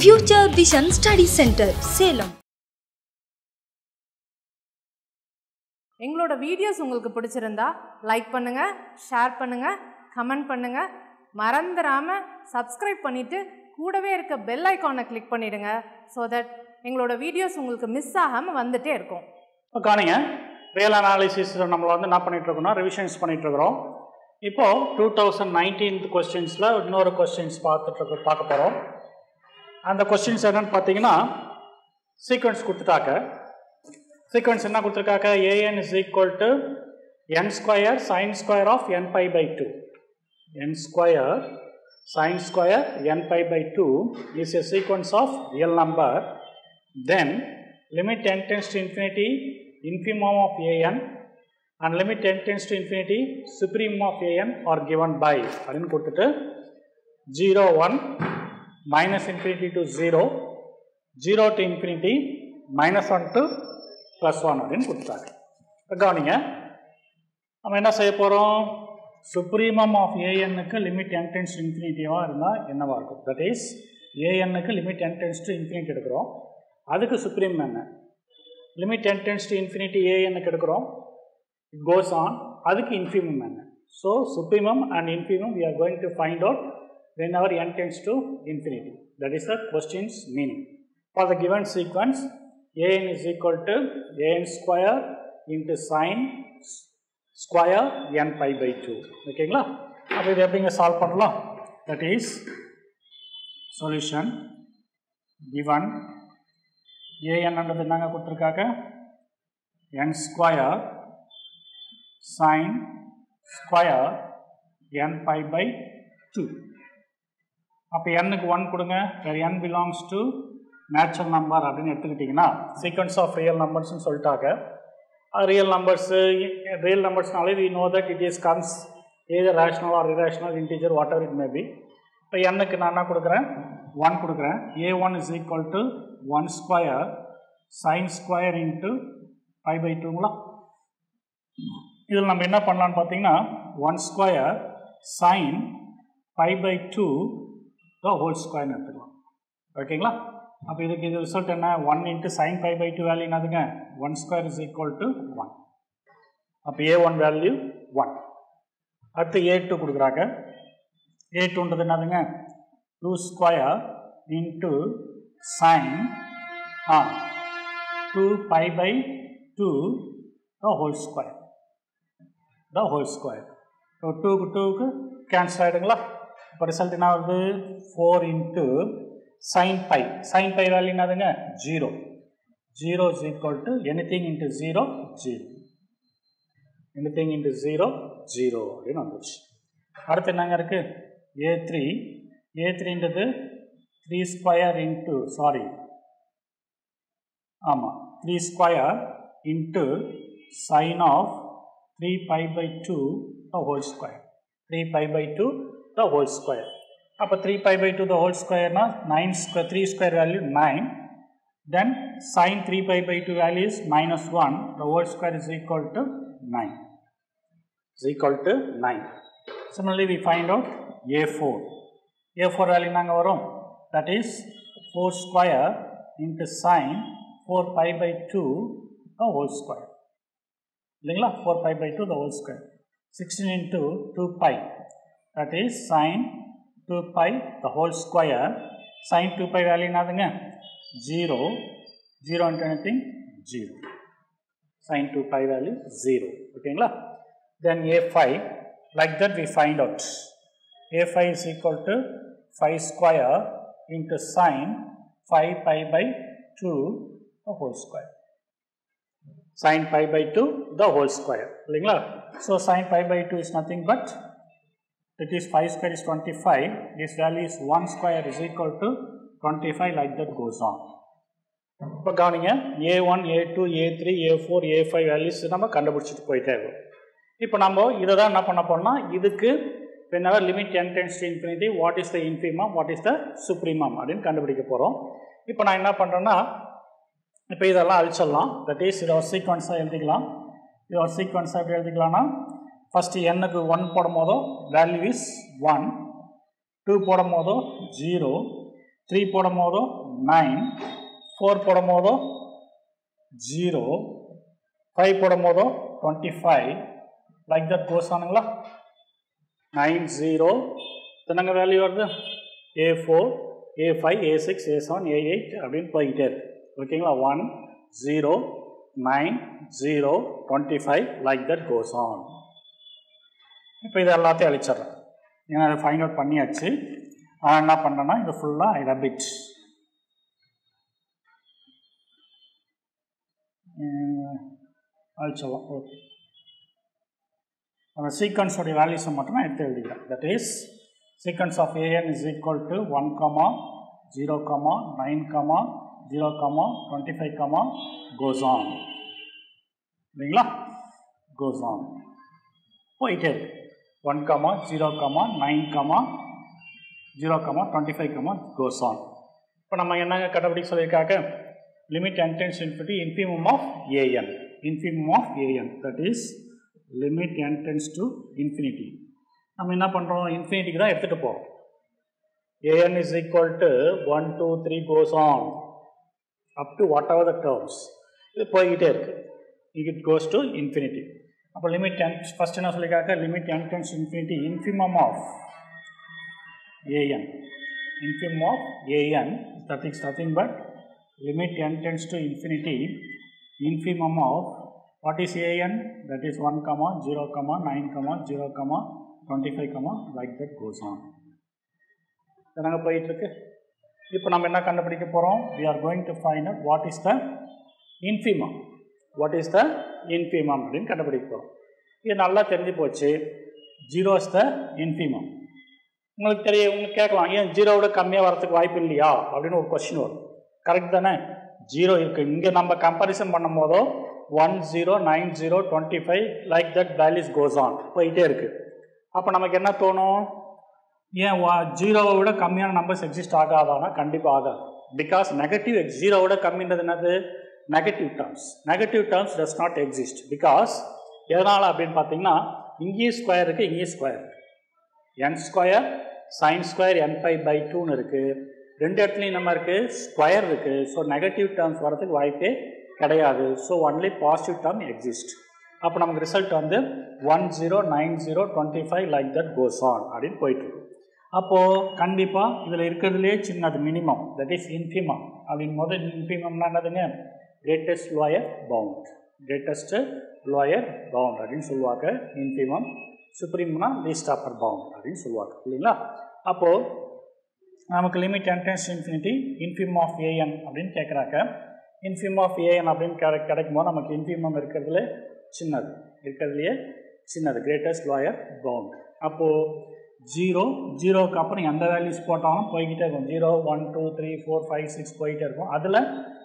Future Vision Study Center, Salem. எங்களோட videos உங்களுக்கு பிடிச்சிருந்தா லைக் பண்ணுங்க ஷேர் பண்ணுங்க கமெண்ட் பண்ணுங்க மறந்துடாம சப்ஸ்கிரைப் பண்ணிட்டு கூடவே இருக்க பெல் ஐகானை கிளிக் பண்ணிடுங்க ஸோ தட் எங்களோட வீடியோஸ் உங்களுக்கு மிஸ் ஆகாமல் வந்துட்டே இருக்கும் இப்போ காணிங்க ரியல் அனாலிசிஸ் நம்மள வந்து என்ன பண்ணிட்டு இருக்கோம்னா ரிவிஷன்ஸ் பண்ணிட்டு இருக்கிறோம் இப்போ டூ தௌசண்ட் நைன்டீன் கொஸ்டின்ஸில் இன்னொரு கொஸ்டின்ஸ் பார்த்துட்டு இருக்க பார்க்க போகிறோம் அந்த கொஸ்டின்ஸ் என்னன்னு பார்த்தீங்கன்னா சீக்வன்ஸ் கொடுத்துட்டாக்க சீக்வன்ஸ் என்ன கொடுத்துருக்காக்க A N is equal to N square sine square of N pi by two N square sine square N pi by two is a sequence of real number then limit n tends to infinity infimum of an and limit n tends to infinity supremum of an are given by அப்படின்னு கொடுத்துட்டு 0 1 minus infinity to 0 0 to infinity minus 1 to plus 1 அப்படின்னு கொடுத்துட்டாங்க இப்போ கவனிங்க நம்ம என்ன செய்ய போகிறோம் சுப்ரீமம் ஆஃப் ஏஎன்னுக்கு லிமிட் n tends to இன்ஃபினிட்டிவாக இருந்தால் என்னவாக இருக்கும் தட் இஸ் ஏஎன்னுக்கு limit n tends to infinity எடுக்கிறோம் அதுக்கு சுப்ரீம் என்ன limit n tends to infinity ஏஎன்னுக்கு எடுக்கிறோம் இட் கோஸ் ஆன் அதுக்கு இன்ஃபிமம் என்ன so supremum and infimum we are going to find out when our n tends to infinity that is the question's meaning for the given sequence an is equal to an square into sin square n pi by two ஓகேங்களா அப்போ இது எப்படிங்க solve பண்ணலாம் that is solution given ஏஎன்ன்றது என்னங்க கொடுத்துருக்காங்க N square sine square N pi by two அப்போ எண்ணுக்கு ஒன் கொடுங்க வேறு N belongs to natural number அப்படின்னு எடுத்துக்கிட்டிங்கன்னா சீக்வன்ஸ் ஆஃப் ரியல் நம்பர்ஸ்னு சொல்லிட்டாங்க ரியல் நம்பர்ஸு ரியல் நம்பர்ஸ்னாலே we know that it is comes either rational or irrational integer whatever it may be இப்போ எண்ணுக்கு நான் என்ன கொடுக்குறேன் ஒன் கொடுக்குறேன் A one is equal to one square sine square into five pi டூங்களா இதில் நம்ம என்ன பண்ணலான்னு பார்த்தீங்கன்னா one square sine five pi two the whole ஸ்கொயர்னு எடுத்துக்கலாம் ஓகேங்களா அப்போ இதுக்கு இது ரிசல்ட் என்ன one into sine five pi two value என்னதுங்க one square is equal to one அப்போ ஏ ஒன் வேல்யூ ஒன் அடுத்து ஏ டூ கொடுக்குறாங்க ஏ டூன்றது என்னதுங்க two square into sine ah two pi by two the whole square the whole square so டூக்கு டூக்கு cancel ஆகிடுங்களா இப்போ ரிசல்ட் என்ன வருது four into sine pi sine pi value என்னதுங்க zero zero is equal to anything into zero zero anything into zero zero அப்படின்னு வந்துச்சு அடுத்து என்னங்க இருக்குது ஏ த்ரீ ஏ த்ரீன்றது த்ரீ ஸ்கொயர் இன்ட்டு சாரி ஆமாம் three square into sine of three pi by two the whole square three pi by two the whole square அப்போ three pi by two the whole ஸ்கொயர்னா nine square three square value nine then sine three pi by two value is minus one the whole square is equal to nine is equal to nine Similarly, we find out A4. A4 value நாங்க வரும் that is 4 square into sine 4 pi by 2 the whole square. இல்லைங்களா 4 pi by 2 the whole square. 16 into 2 pi that is sine 2 pi the whole square. Sine 2 pi value என்னதுங்க 0 0 into anything 0. Sine 2 pi value 0. ஓகேங்களா then A5 like that we find out a5 is equal to 5 square into sine 5 pi by 2 the whole square sine pi by 2 the whole square இல்லைங்களா so sine pi by 2 is nothing but that is 5 square is 25 this value is 1 square is equal to 25 like that goes on இப்போ கவனிங்க A one A two A three A four A five values நம்ம கண்டுபிடிச்சிட்டு போயிட்டே இருக்கோம் இப்போ நம்ம இதை தான் என்ன பண்ண போறோம்னா இதுக்கு whenever limit n tends to infinity what is the infimum what is the supremum அப்படின்னு கண்டுபிடிக்க போகிறோம் இப்போ நான் என்ன பண்ணுறேன்னா இப்போ இதெல்லாம் அழிச்சிடலாம் தட் இஸ் இதை ஒரு சீக்வன்ஸாக எழுதிக்கலாம் இது ஒரு சீக்வன்ஸாக எப்படி எழுதிக்கலாம்னா ஃபஸ்ட்டு எண்ணுக்கு ஒன் போடும் போதோ வேல்யூ இஸ் ஒன் டூ போடும் போதோ ஜீரோ த்ரீ போடும் போதும் நைன் ஃபோர் போடும் போதும் ஜீரோ ஃபைவ் போடும் போதும் twenty five like that goes ஆனுங்களா நைன் ஜீரோ என்னங்க வேல்யூ வருது a four A five a six a seven a eight அப்படின்னு போய்கிட்டே இருக்கு ஓகேங்களா one zero nine zero twenty five like that goes on இப்போ இது எல்லாத்தையும் அழிச்சிட்றேன் ஏன்னா அதை ஃபைண்ட் அவுட் பண்ணியாச்சு நான் என்ன பண்ணுறேன்னா இது ஃபுல்லாக ஐ ரபிட் அழிச்சிடலாம் ஓகே அந்த சீக்வன்ஸோடைய வேல்யூஸை மட்டும் நான் எடுத்து எழுதிக்கிறேன் that is sequence of a n is equal to one comma zero comma nine comma zero comma twenty five comma goes on இல்லைங்களா கோஸ் ஆன் போயிட்டே இருக்கு one comma zero comma nine comma zero comma twenty five comma goes on இப்போ நம்ம என்னங்க கண்டுபிடிக்க சொல்லியிருக்காங்க limit n tends infinity infimum of a n infimum of a n that is limit n tends to infinity நம்ம என்ன பண்ணுறோம் இன்ஃபினிட்டிக்கு தான் எடுத்துகிட்டு போகிறோம் an is equal to 1 2 3 goes on up to whatever the terms இது போய்கிட்டே இருக்கு it goes to infinity அப்போ லிமிட் n ஃபஸ்ட் என்ன சொல்லியிருக்காங்க limit n tends to infinity infimum of an infimum of an that is nothing but limit n tends to infinity infimum of what is an that is 1 comma 0 comma 9 comma 0 comma 25 comma like that goes on என்னங்க போயிட்டு இருக்கு இப்போ நம்ம என்ன கண்டுபிடிக்க போகிறோம் we are going to find out what is the infimum what is the infimum அப்படின்னு கண்டுபிடிக்க போகிறோம் இது நல்லா தெரிஞ்சு போச்சு ஜீரோ இஸ் த infimum உங்களுக்கு தெரிய உங்களுக்கு கேட்கலாம் ஏன் ஜீரோவோட கம்மியாக வரதுக்கு வாய்ப்பு இல்லையா அப்படின்னு ஒரு கொஸ்டின் வரும் கரெக்ட் தானே ஜீரோ இருக்குது இங்கே நம்ம கம்பேரிசன் பண்ணும் போதோ one zero nine zero twenty five like that values goes on போயிட்டே இருக்குது அப்போ நமக்கு என்ன தோணும் ஏன் வா ஜீரோவை விட கம்மியான நம்பர்ஸ் எக்ஸிஸ்ட் ஆகாதானா கண்டிப்பாக ஆகாது பிகாஸ் நெகட்டிவ் எக்ஸ் ஜீரோவை விட கம்மின்றது என்னது negative terms negative terms does not exist because எதனால் அப்படின்னு பார்த்தீங்கன்னா இங்கேயும் ஸ்கொயர் இருக்குது இங்கேயும் ஸ்கொயர் இருக்குது n square sine square N pi by டூன்னு இருக்குது ரெண்டு இடத்துலையும் நம்ம இருக்குது ஸ்கொயர் இருக்குது ஸோ நெகட்டிவ் டேர்ம்ஸ் வரதுக்கு வாய்ப்பே கிடையாது so only positive term exist அப்போ நமக்கு ரிசல்ட் வந்து one zero nine zero twenty five like that goes on அப்படின்னு போயிட்டுருக்கு அப்போது கண்டிப்பாக இதில் இருக்கிறதுலே சின்னது மினிமம் தட் இஸ் இன்ஃபிமம் அப்படின் போது இன்ஃபிமம்னா என்னதுங்க greatest lower bound greatest lower bound அப்படின்னு சொல்லுவாங்க இன்ஃபிமம் சுப்ரீம்னா லீஸ்ட் அப்பர் பவுண்ட் அப்படின்னு சொல்லுவாங்க இல்லைங்களா அப்போது நமக்கு limit n tends infinity infimum of a n அப்படின்னு கேட்குறாங்க இன்ஃபிம் ஆஃப் ஏஎன் அப்படின்னு கிடை கிடைக்கும் போது நமக்கு இன்ஃபிமம் இருக்கிறதுல சின்னது இருக்கிறதுலையே சின்னது கிரேட்டஸ்ட் லாயர் பவுண்ட் அப்போது ஜீரோ ஜீரோக்கு அப்புறம் எந்த வேல்யூஸ் போட்டாலும் போய்கிட்டே இருக்கும் zero one two three four five six போயிட்டே இருக்கும் அதில்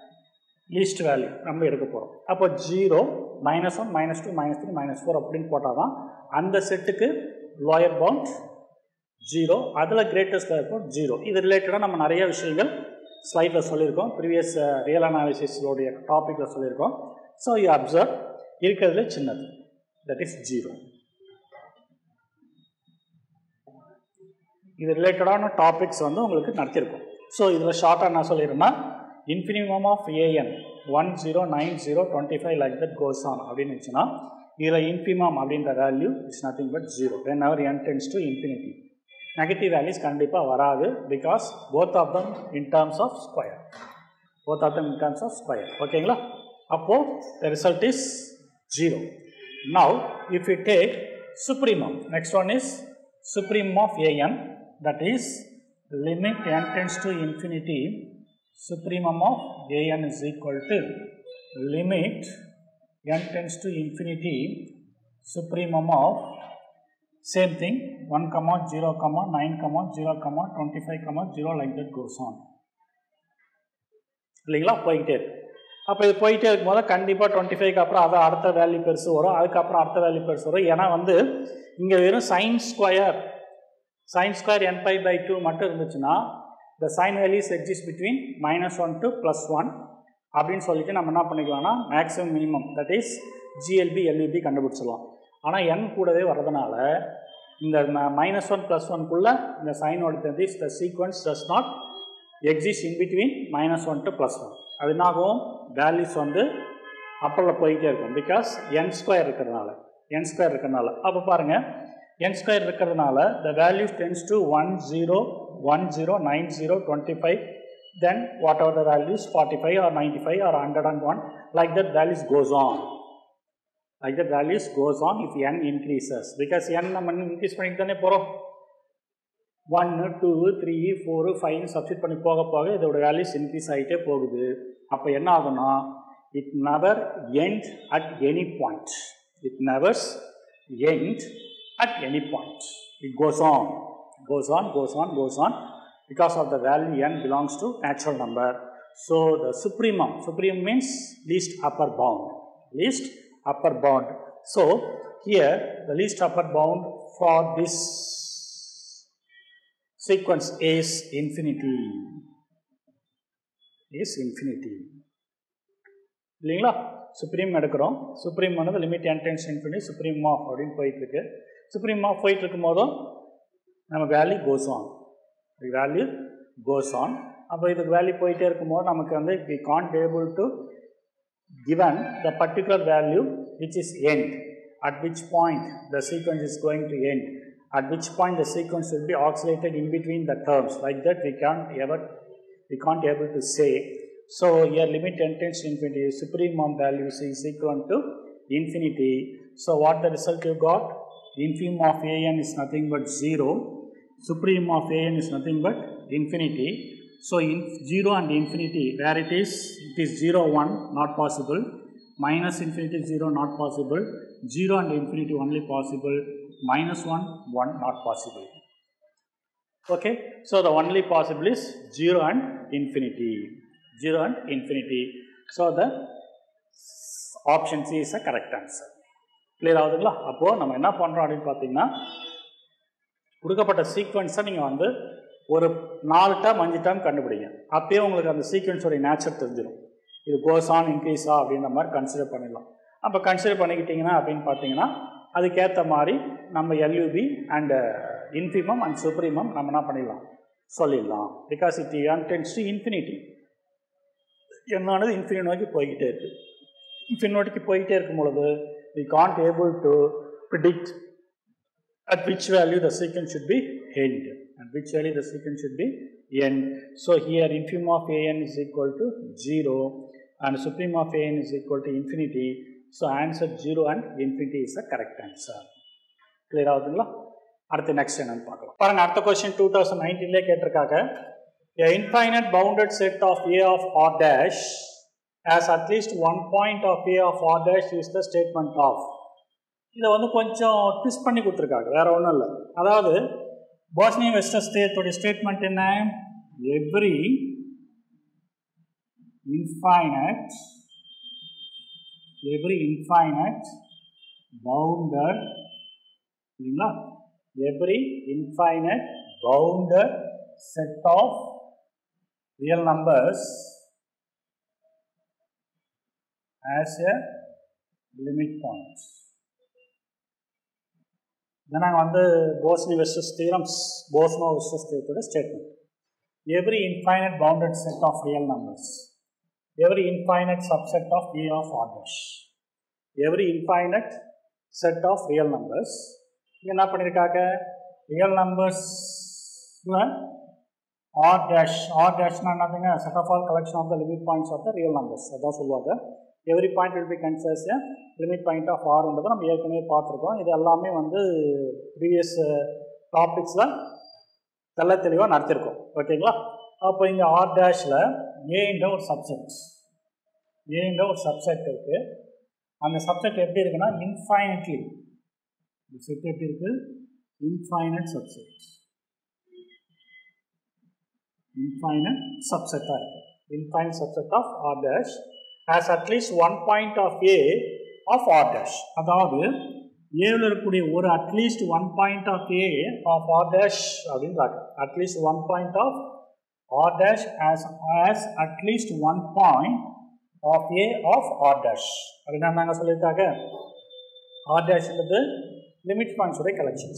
லீஸ்ட் வேல்யூ நம்ம எடுக்க போகிறோம் அப்போ zero minus one minus two minus three minus four அப்படின்னு போட்டால் தான் அந்த செட்டுக்கு லாயர் பவுண்ட் ஜீரோ அதில் கிரேட்டஸ்ட் லாயர் பவுண்ட் ஜீரோ இது ரிலேட்டடாக நம்ம நிறைய விஷயங்கள் ஸ்லைடில் சொல்லியிருக்கோம் ப்ரீவியஸ் ரியல் அனாலிசிஸோடைய டாப்பிக்கில் சொல்லியிருக்கோம் ஸோ யூ அப்சர்வ் இருக்கிறதுல சின்னது தட் இஸ் ஜீரோ இது ரிலேட்டடான டாபிக்ஸ் வந்து உங்களுக்கு நடத்தியிருக்கோம் ஸோ இதில் ஷார்ட்டாக என்ன சொல்லிடுறேன்னா infimum of a n one zero nine zero twenty five like that goes on அப்படின்னு இருந்துச்சுன்னா இதில் இன்ஃபிமம் அப்படின்ற value it's nothing but zero when our n tends to infinity negative values கண்டிப்பாக வராது because both of them in terms of square both of them in terms of square ஓகேங்களா அப்போது the result is zero now if you take supremum next one is supremum of AN that is limit n tends to infinity supremum of an is equal to limit n tends to infinity supremum of same thing 1 comma 0 comma 9 comma 0 comma 25 comma 0 like that goes on இல்லைங்களா போய்கிட்டே இருக்கு அப்போ இது போயிட்டே இருக்கும்போது கண்டிப்பாக twenty ஃபைவ்க்கு அப்புறம் அதை அடுத்த வேல்யூ பெருசு வரும் அதுக்கப்புறம் அடுத்த வேல்யூ பெருசு வரும் ஏன்னா வந்து இங்கே வெறும் sine square sine square N pi by two மட்டும் இருந்துச்சுன்னா the sine values exist between minus one to plus one அப்படின்னு சொல்லிட்டு நம்ம என்ன பண்ணிக்கலாம்னா maximum minimum that is GLB LUB கண்டுபிடிச்சிடலாம் ஆனால் என் கூடவே வரதுனால இந்த மைனஸ் ஒன் ப்ளஸ் ஒன்குள்ளே இந்த சைனோட that is the sequence does not exist in between minus one to plus one அது என்னாகும் வேல்யூஸ் வந்து அப்பரில் போயிட்டே இருக்கும் பிகாஸ் என் ஸ்கொயர் இருக்கிறதுனால என் ஸ்கொயர் இருக்கிறதுனால அப்போ பாருங்கள் என் ஸ்கொயர் இருக்கிறதுனால the values tends to one zero one zero nine zero twenty five then what are the values forty five or ninety five or hundred and one like that values goes on like that values goes on if n increases because n நம்ம increase பண்ணிட்டு தானே போகிறோம் ஒன்று two three four ஃபைவ்னு substitute பண்ணி போக போக இதோட வேல்யூஸ் இன்க்ரீஸ் ஆகிட்டே போகுது அப்போ என்ன ஆகும்னா it never end at any point it never end at any point. It goes on, goes on, goes on, goes on because of the value n belongs to natural number. So the supremum, supremum means least upper bound, least upper bound. So here the least upper bound for this sequence is infinity, is infinity. இல்லைங்களா supreme எடுக்கிறோம் supreme வந்து limit n tends infinity supreme of அப்படின்னு போயிட்டுருக்கு supreme of போயிட்டு இருக்கும் போதும் நம்ம value goes on value goes on அப்போ இதுக்கு வேல்யூ போயிட்டே இருக்கும்போது நமக்கு வந்து we can't able to given the particular value which is end at which point the sequence is going to end at which point the sequence will be oscillated in between the terms like that we can't ever we can't able to say So here limit n tends to infinity, supremum value is equal to infinity. So what the result you got? Infimum of an is nothing but 0. Supremum of an is nothing but infinity. So in 0 and infinity, where it is, it is 0, 1, not possible. Minus infinity 0, not possible. 0 and infinity only possible. Minus 1, 1, not possible. Okay, so the only possible is 0 and infinity. 0 and infinity. So the option C is a correct answer. Clear ஆகுதுங்களா அப்போது நம்ம என்ன பண்ணுறோம் அப்படின்னு பார்த்தீங்கன்னா கொடுக்கப்பட்ட சீக்வன்ஸை நீங்கள் வந்து ஒரு நாலு டேம் அஞ்சு டேம் கண்டுபிடிங்க அப்பயே உங்களுக்கு அந்த சீக்வன்ஸோடைய நேச்சர் தெரிஞ்சிடும் இது கோஸ் ஆன் இன்க்ரீஸா அப்படின்ற மாதிரி கன்சிடர் பண்ணிடலாம் அப்போ கன்சிடர் பண்ணிக்கிட்டிங்கன்னா அப்படின்னு பார்த்தீங்கன்னா அதுக்கேற்ற மாதிரி நம்ம LUB and infimum and supremum நம்ம என்ன பண்ணிடலாம் சொல்லிடலாம் because it tends to infinity என்னானது இன்ஃபினிட் நோக்கி போய்கிட்டே இருக்குது இன்ஃபினிட் நோக்கி போய்கிட்டே இருக்கும் பொழுது we can't able to predict at which value the sequence should be end at which value the sequence should be end so here infimum of an is equal to 0 and supreme of an is equal to infinity so answer 0 and infinity is the correct answer clear ஆகுதுங்களா அடுத்து next என்னன்னு பார்க்கலாம் பாருங்க அடுத்த question two thousand நைன்டீன்லேயே கேட்டிருக்காங்க A infinite bounded set of A of R dash has at least one point of A of R dash is the statement of இதை வந்து கொஞ்சம் ட்விஸ்ட் பண்ணி கொடுத்துருக்காங்க வேற ஒன்றும் இல்லை அதாவது போஸ்னியா வெஸ்டர் ஸ்டேட்டோடைய ஸ்டேட்மெண்ட் என்ன every infinite every infinite bounded இல்லைங்களா every infinite bounded set of real numbers as a limit point. இதை நாங்கள் வந்து Bolzano Weierstrass theorems Bolzano Weierstrass தீரத்தோட statement every infinite bounded set of real numbers every infinite subset of a of orders every infinite set of real numbers இங்கே என்ன பண்ணியிருக்காங்க real நம்பர்ஸில் R dash R டேஷ்னா என்னதுங்க set of all collection of the limit points of the real numbers அதான் சொல்லுவாங்க every point will be considers limit point of ஆர்ன்றதை நம்ம ஏற்கனவே பார்த்துருக்கோம் இது எல்லாமே வந்து ப்ரீவியஸ் டாபிக்ஸில் தெல்ல தெளிவாக நடத்திருக்கோம் ஓகேங்களா அப்போ இங்கே ஆர் டேஷில் ஏன்ற ஒரு சப்செட் ஏன்ற ஒரு சப்செட் இருக்குது அந்த சப்செட் எப்படி இருக்குன்னா இன்ஃபைனட்லி இந்த செட் எப்படி இருக்குது இன்ஃபைனட் சப்செட் infinite subset ஆ இருக்கு infinite subset of R dash has at least one point of A of R dash அதாவது ஏவில் இருக்கக்கூடிய ஒரு at least one point of a of R dash அப்படின்றாங்க at least one point of R dash as as at least one point of a of R dash அப்படின்னா நாங்கள் சொல்லியிருக்காங்க R டேஷ்ன்றது limit பாயிண்ட்ஸோடைய கலெக்ஷன்ஸ்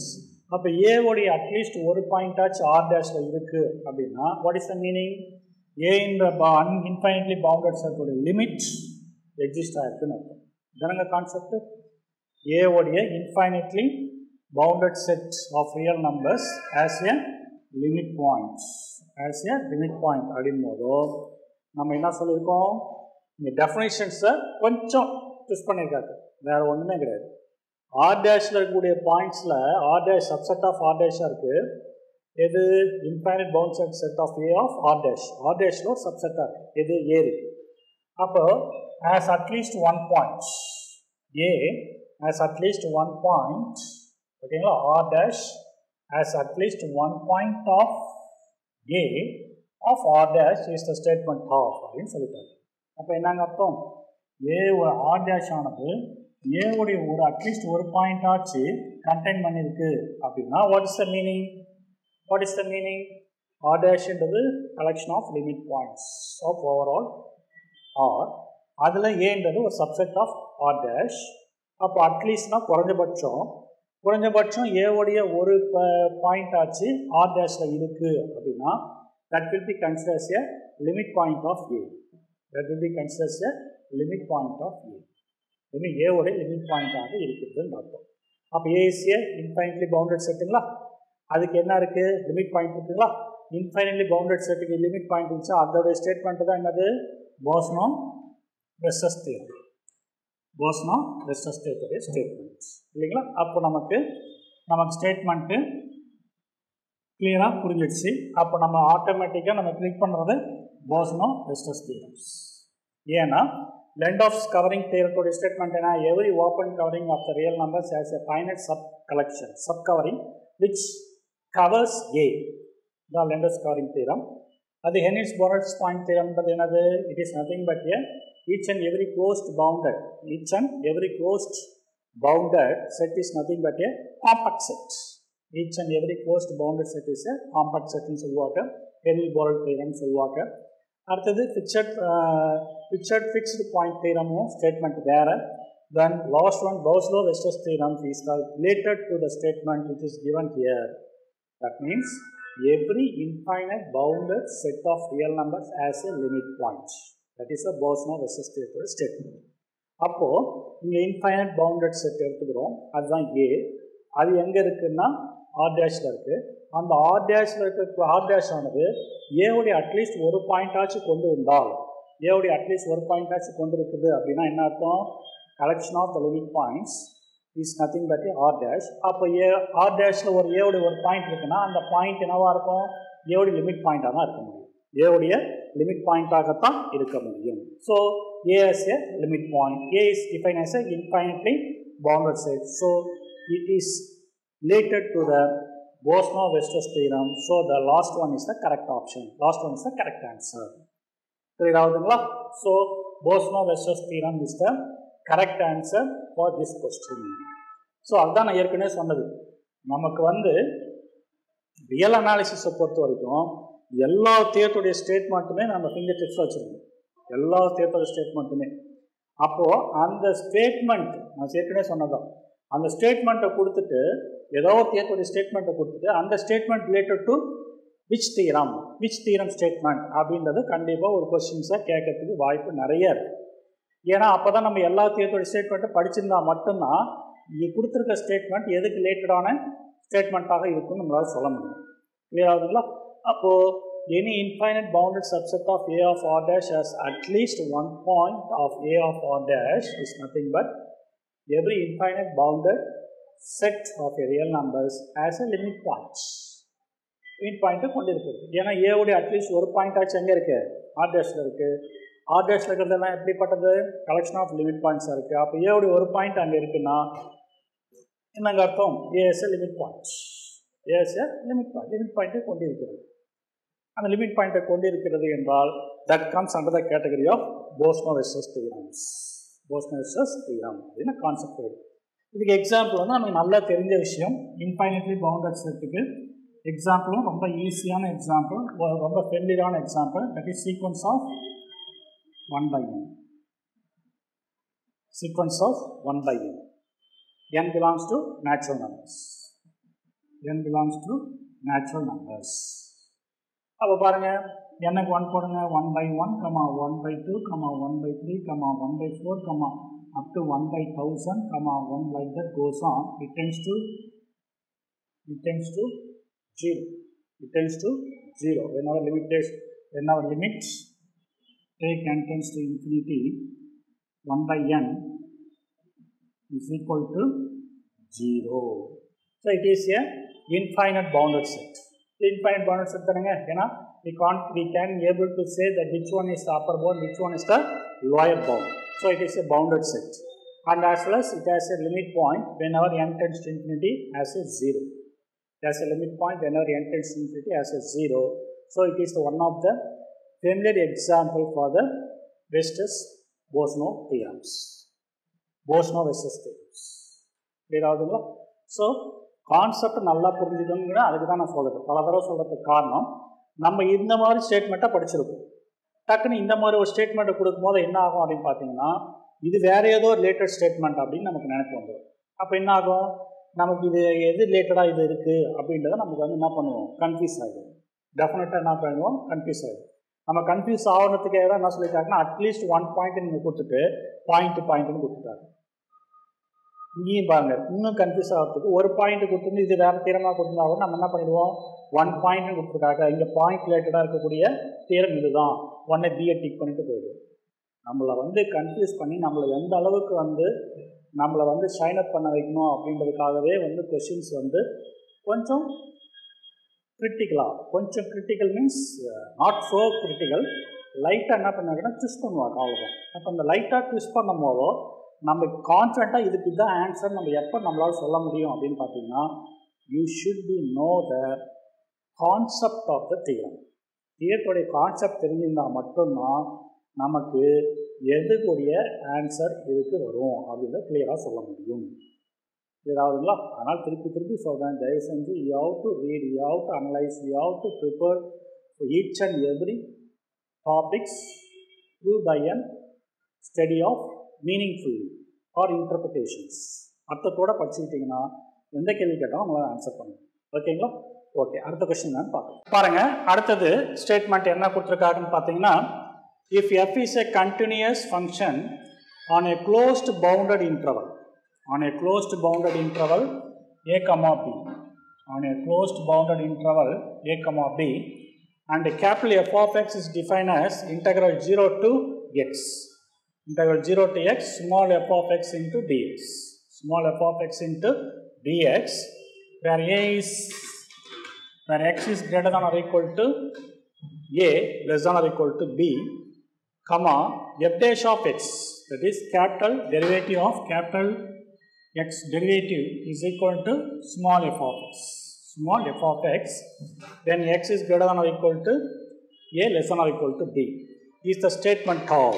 அப்போ ஏவோடைய அட்லீஸ்ட் ஒரு பாயிண்டாச்சும் ஆர் டேஷில் இருக்குது அப்படின்னா what is the meaning a இந்த அன் இன்ஃபைனிட்லி பவுண்டட் செட்டோடைய லிமிட் எக்ஸிஸ்ட் ஆயிருக்குன்னு அர்த்தம் இதனங்க கான்செப்ட் ஏவோடைய infinitely bounded set of real numbers as a limit points as a limit point அப்படின் போதோ நம்ம என்ன சொல்லியிருக்கோம் இந்த டெஃபினேஷன்ஸை கொஞ்சம் ட்விஸ்ட் பண்ணியிருக்காரு வேறு ஒன்றுமே கிடையாது ஆர் டேஷில் இருக்கக்கூடிய பாயிண்ட்ஸில் R dash subset of R டேஷாக இருக்குது எது infinite bound set set of a of R dash R டேஷில் ஒரு சப்செட்டாக இருக்குது எது ஏ இருக்கு அப்போ as at least one point a as at least one point ஓகேங்களா R dash as at least one point of a of R dash is the statement of அப்படின்னு சொல்லிட்டாங்க அப்போ என்னங்க அர்த்தம் ஏ ஆர் டேஷ் ஆனது ஏவுடைய ஒரு அட்லீஸ்ட் ஒரு பாயிண்ட் ஆச்சு கண்டெயின் பண்ணியிருக்கு அப்படின்னா what is the meaning what is the meaning R டேஷ்ன்றது collection of limit points of overall R அதில் ஏன்றது ஒரு சப்செட் ஆஃப் ஆர் டேஷ் அப்போ அட்லீஸ்ட்னா குறைஞ்சபட்சம் குறைஞ்சபட்சம் ஏவுடைய ஒரு பாயிண்ட் ஆச்சு ஆர் டேஷில் இருக்குது அப்படின்னா that will be considers a limit point of a that will be considers a limit point of a இன்னும் ஏவோட லிமிட் பாயிண்டாக இருக்குதுன்னு அர்த்தம் அப்போ ஏசிய இன்ஃபைனட்லி பவுண்டட் செட்டுங்களா அதுக்கு என்ன இருக்குது லிமிட் பாயிண்ட் இருக்குங்களா இன்ஃபைனட்லி பவுண்டட் செட்டுக்கு லிமிட் பாயிண்ட் இருந்துச்சா அதோடைய ஸ்டேட்மெண்ட் தான் என்னது போஸ்னோ வெஸ்டஸ் தேர்வு போஸ்னோ வெஸ்டஸ் தேர்வுடைய ஸ்டேட்மெண்ட்ஸ் இல்லைங்களா அப்போ நமக்கு நமக்கு ஸ்டேட்மெண்ட்டு கிளியராக புரிஞ்சிடுச்சு அப்போ நம்ம ஆட்டோமேட்டிக்காக நம்ம கிளிக் பண்ணுறது போஸ்னோ வெஸ்டஸ் தேர்வ்ஸ் ஏன்னா blend of covering theoretory statement and every open covering of the real numbers has a finite sub collection sub covering which covers a the Lender's covering theorem அது ஹெனிஸ் போரட்ஸ் பாயிண்ட் தேரம்ன்றது என்னது it is nothing but a each and every closed bounded each and every closed bounded set is nothing but a compact set each and every closed bounded set is a compact செட்னு சொல்லுவாங்க Heine Borel theorem சொல்லுவாங்க அடுத்தது fixed fixed fixed point தீரமும் statement வேறு then last one Bolzano Weierstrass theorem is related to the statement which is given here that means every infinite bounded set of real numbers as a limit point that is a Bolzano Weierstrass தீரத்தோட statement அப்போது இங்கே infinite bounded set எடுத்துக்கிறோம் அதுதான் ஏ அது எங்கே இருக்குன்னா R டேஷில் இருக்குது அந்த ஆர் டேஷில் இருக்க ஆர் டேஷ் ஆனது ஏவுடைய அட்லீஸ்ட் ஒரு பாயிண்டாச்சும் கொண்டு வந்தால் ஏவுடைய அட்லீஸ்ட் ஒரு பாயிண்டாச்சும் கொண்டு இருக்குது அப்படின்னா என்ன அர்த்தம் collection of the limit points is nothing but R dash அப்போ ஏ ஆர் டேஷில் ஒரு ஏவுடைய ஒரு பாயிண்ட் இருக்குன்னா அந்த பாயிண்ட் என்னவாக இருக்கும் ஏவுடைய லிமிட் பாயிண்ட்டாக தான் இருக்க முடியும் ஏவுடைய லிமிட் பாயிண்ட்டாகத்தான் இருக்க முடியும் so a as a limit point a is define as a infinitely bounded set so it is related to the Bosno-Westos theorem so the last one is the correct option last one is the correct answer clear ஆகுதுங்களா so Bosno-Westos theorem is the correct answer for this question so அதுதான் நான் ஏற்கனவே சொன்னது நமக்கு வந்து real அனாலிசிஸை பொறுத்த வரைக்கும் எல்லா தேர்த்துடைய ஸ்டேட்மெண்ட்டுமே நம்ம ஃபிங்கர் டிப்ஸில் வச்சுருக்கோம் எல்லா தேர்த்தோட ஸ்டேட்மெண்ட்டுமே அப்போது அந்த ஸ்டேட்மெண்ட் நான் ஏற்கனவே சொன்னதான் அந்த ஸ்டேட்மெண்ட்டை கொடுத்துட்டு ஏதோ ஒரு தேர்த்தோடைய ஸ்டேட்மெண்ட்டை கொடுத்துட்டு அந்த statement related to which theorem which theorem statement அப்படின்றது கண்டிப்பாக ஒரு கொஸ்டின்ஸாக கேட்கறதுக்கு வாய்ப்பு நிறைய இருக்குது ஏன்னா அப்போ தான் நம்ம எல்லா தேர்தோட ஸ்டேட்மெண்ட்டை படிச்சிருந்தா மட்டும்தான் இங்கே கொடுத்துருக்க ஸ்டேட்மெண்ட் எதுக்கு ரிலேட்டடான ஸ்டேட்மெண்ட்டாக இருக்கும்னு நம்மளால் சொல்ல முடியும் கிளியர் ஆகுதுங்களா அப்போது any infinite bounded subset of a of R dash has at least one point of a of R dash is nothing but every infinite bounded set of a real numbers as a limit points limit பாயிண்ட்டை கொண்டு இருக்குது ஏன்னா ஏவுடைய at least ஒரு point ஆச்சு எங்கே இருக்குது R டேஷில் இருக்குது ஆர் டேஷில் இருக்கிறதெல்லாம் எப்படிப்பட்டது கலெக்ஷன் ஆஃப் லிமிட் பாயிண்ட்ஸாக இருக்குது அப்போ ஏவுடைய ஒரு பாயிண்ட் அங்கே இருக்குன்னா என்னங்க அர்த்தம் as limit points as limit point limit பாயிண்ட்டை கொண்டு இருக்கிறது அந்த லிமிட் பாயிண்ட்டை கொண்டு இருக்கிறது என்றால் that comes under the category of Bolzano Weierstrass theorems Bolzano Weierstrass theorem அப்படின்னு கான்செப்ட் வருது இதுக்கு எக்ஸாம்பிள் வந்து நமக்கு நல்லா தெரிஞ்ச விஷயம் இன்ஃபைனட்லி பவுண்டட் செட்டுக்கு எக்ஸாம்பிளும் ரொம்ப ஈஸியான எக்ஸாம்பிள் ரொம்ப ஃபெமிலியரான example that is sequence of one by n sequence of one by n n belongs to natural numbers n belongs to natural numbers அப்போ பாருங்க எனக்கு ஒன் போடுங்க one by one comma one by two comma one by three comma one by four comma up to 1 by 1000 comma 1 like that goes on it tends to it tends to 0 it tends to 0 whenever limit is whenever limits take n tends to infinity 1 by n is equal to 0 so it is a infinite bounded set infinite bounded set தானேங்க ஏன்னா we can't we can able to say that which one is the upper bound which one is the lower bound so it is a bounded set and as well as it has a limit point whenever n tends to infinity as a 0 it has a limit point whenever n tends to infinity as a 0 so it is the one of the familiar example for the Vestas Bosno theorems Bosno Vestas theorems clear ஆகுதுங்களா so concept நல்லா புரிஞ்சுக்கணுங்கிற அதுக்கு தான் நான் சொல்கிறது பல தடவை சொல்கிறதுக்கு காரணம் நம்ம இந்த மாதிரி ஸ்டேட்மெண்ட்டை படிச்சிருக்கோம் டக்குன்னு இந்த மாதிரி ஒரு ஸ்டேட்மெண்ட்டை கொடுக்கும்போது என்ன ஆகும் அப்படின்னு பார்த்தீங்கன்னா இது வேற ஏதோ ரிலேட்டட் ஸ்டேட்மெண்ட் அப்படின்னு நமக்கு நினைப்பு வந்துடும் அப்போ என்ன ஆகும் நமக்கு இது எது ரிலேட்டடாக இது இருக்குது அப்படின்றத நமக்கு வந்து என்ன பண்ணுவோம் கன்ஃபியூஸ் ஆகிடும் டெஃபினட்டாக என்ன பண்ணுவோம் கன்ஃபியூஸ் ஆகிடும் நம்ம கன்ஃபியூஸ் ஆகிறதுக்கு எதாவது என்ன சொல்லியிருக்காங்கன்னா அட்லீஸ்ட் ஒன் பாயிண்ட் நீங்கள் கொடுத்துட்டு பாயிண்ட் பாயிண்ட்னு கொடுத்துட்டாங்க இங்கேயும் பாருங்க இன்னும் கன்ஃபியூஸ் ஆகிறதுக்கு ஒரு பாயிண்ட் கொடுத்துருந்து இது வேறு தீரமாக கொடுத்துருந்தா கூட நம்ம என்ன பண்ணிடுவோம் ஒன் பாயிண்ட் கொடுத்துருக்காங்க இங்கே பாயிண்ட் ரிலேட்டடாக இருக்கக்கூடிய தீரம் இதுதான் ஒன்னை பிஏ டிக் பண்ணிட்டு போயிடுவோம் நம்மளை வந்து கன்ஃபியூஸ் பண்ணி நம்மளை எந்த அளவுக்கு வந்து நம்மளை வந்து ஷைன் அப் பண்ண வைக்கணும் அப்படின்றதுக்காகவே வந்து கொஷின்ஸ் வந்து கொஞ்சம் கிரிட்டிக்கலாக கொஞ்சம் critical means not so critical லைட்டாக என்ன பண்ணாங்கன்னா ட்விஸ்ட் பண்ணுவாங்க அவ்வளோதான் அப்போ அந்த லைட்டாக ட்விஸ்ட் பண்ணும் போதோ நம்ம கான்ஃபிடண்ட்டாக இதுக்கு இதுதான் ஆன்சர் நம்ம எப்போ நம்மளால் சொல்ல முடியும் அப்படின்னு பார்த்தீங்கன்னா you should be know the concept of the theorem தியரத்துடைய கான்செப்ட் தெரிஞ்சிருந்தால் மட்டும்தான் நமக்கு எதுக்குரிய ஆன்சர் இதுக்கு வரும் அப்படின்றத கிளியராக சொல்ல முடியும் கிளியர் ஆகுதுங்களா அதனால் திருப்பி திருப்பி சொல்கிறேன் தயவு செஞ்சு you have to read you have to analyse you have to prepare each and every topics through by an study of meaningfully or interpretations அர்த்தத்தோடு படிச்சுக்கிட்டிங்கன்னா எந்த கேள்வி கேட்டாலும் உங்களால் ஆன்சர் பண்ணுங்க ஓகேங்களா ஓகே அடுத்த கொஸ்டின் நான் பார்க்கலாம் பாருங்க அடுத்தது ஸ்டேட்மெண்ட் என்ன கொடுத்துருக்காங்கன்னு பார்த்தீங்கன்னா if F is a continuous function on a closed bounded interval on a closed bounded interval A comma B on a closed bounded interval A comma B and capital F of x is defined as integral 0 to x integral 0 to x small f of x into dx small f of x into dx where a is where x is greater than or equal to a less than or equal to b comma f dash of x that is capital derivative of capital x derivative is equal to small f of x small f of x then x is greater than or equal to a less than or equal to b is the statement of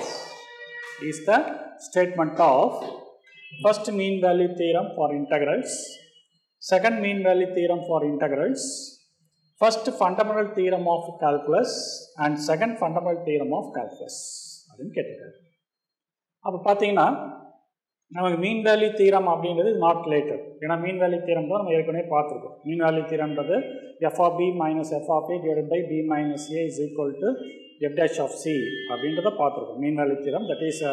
is the statement of first mean value theorem for integrals second mean value theorem for integrals first fundamental theorem of calculus and second fundamental theorem of calculus அப்படின்னு கேட்டிருக்காரு அப்போ பார்த்தீங்கன்னா நமக்கு மீன் value தீரம் அப்படின்றது not related ஏன்னா மீன் value தீரம் தான் நம்ம ஏற்கனவே பார்த்துருக்கோம் மீன் வேல்யூ தீரம்ன்றது F of B minus F of A divide by B minus A is equal to F dash of C அப்படின்றத பார்த்துருக்கோம் mean value theorem that is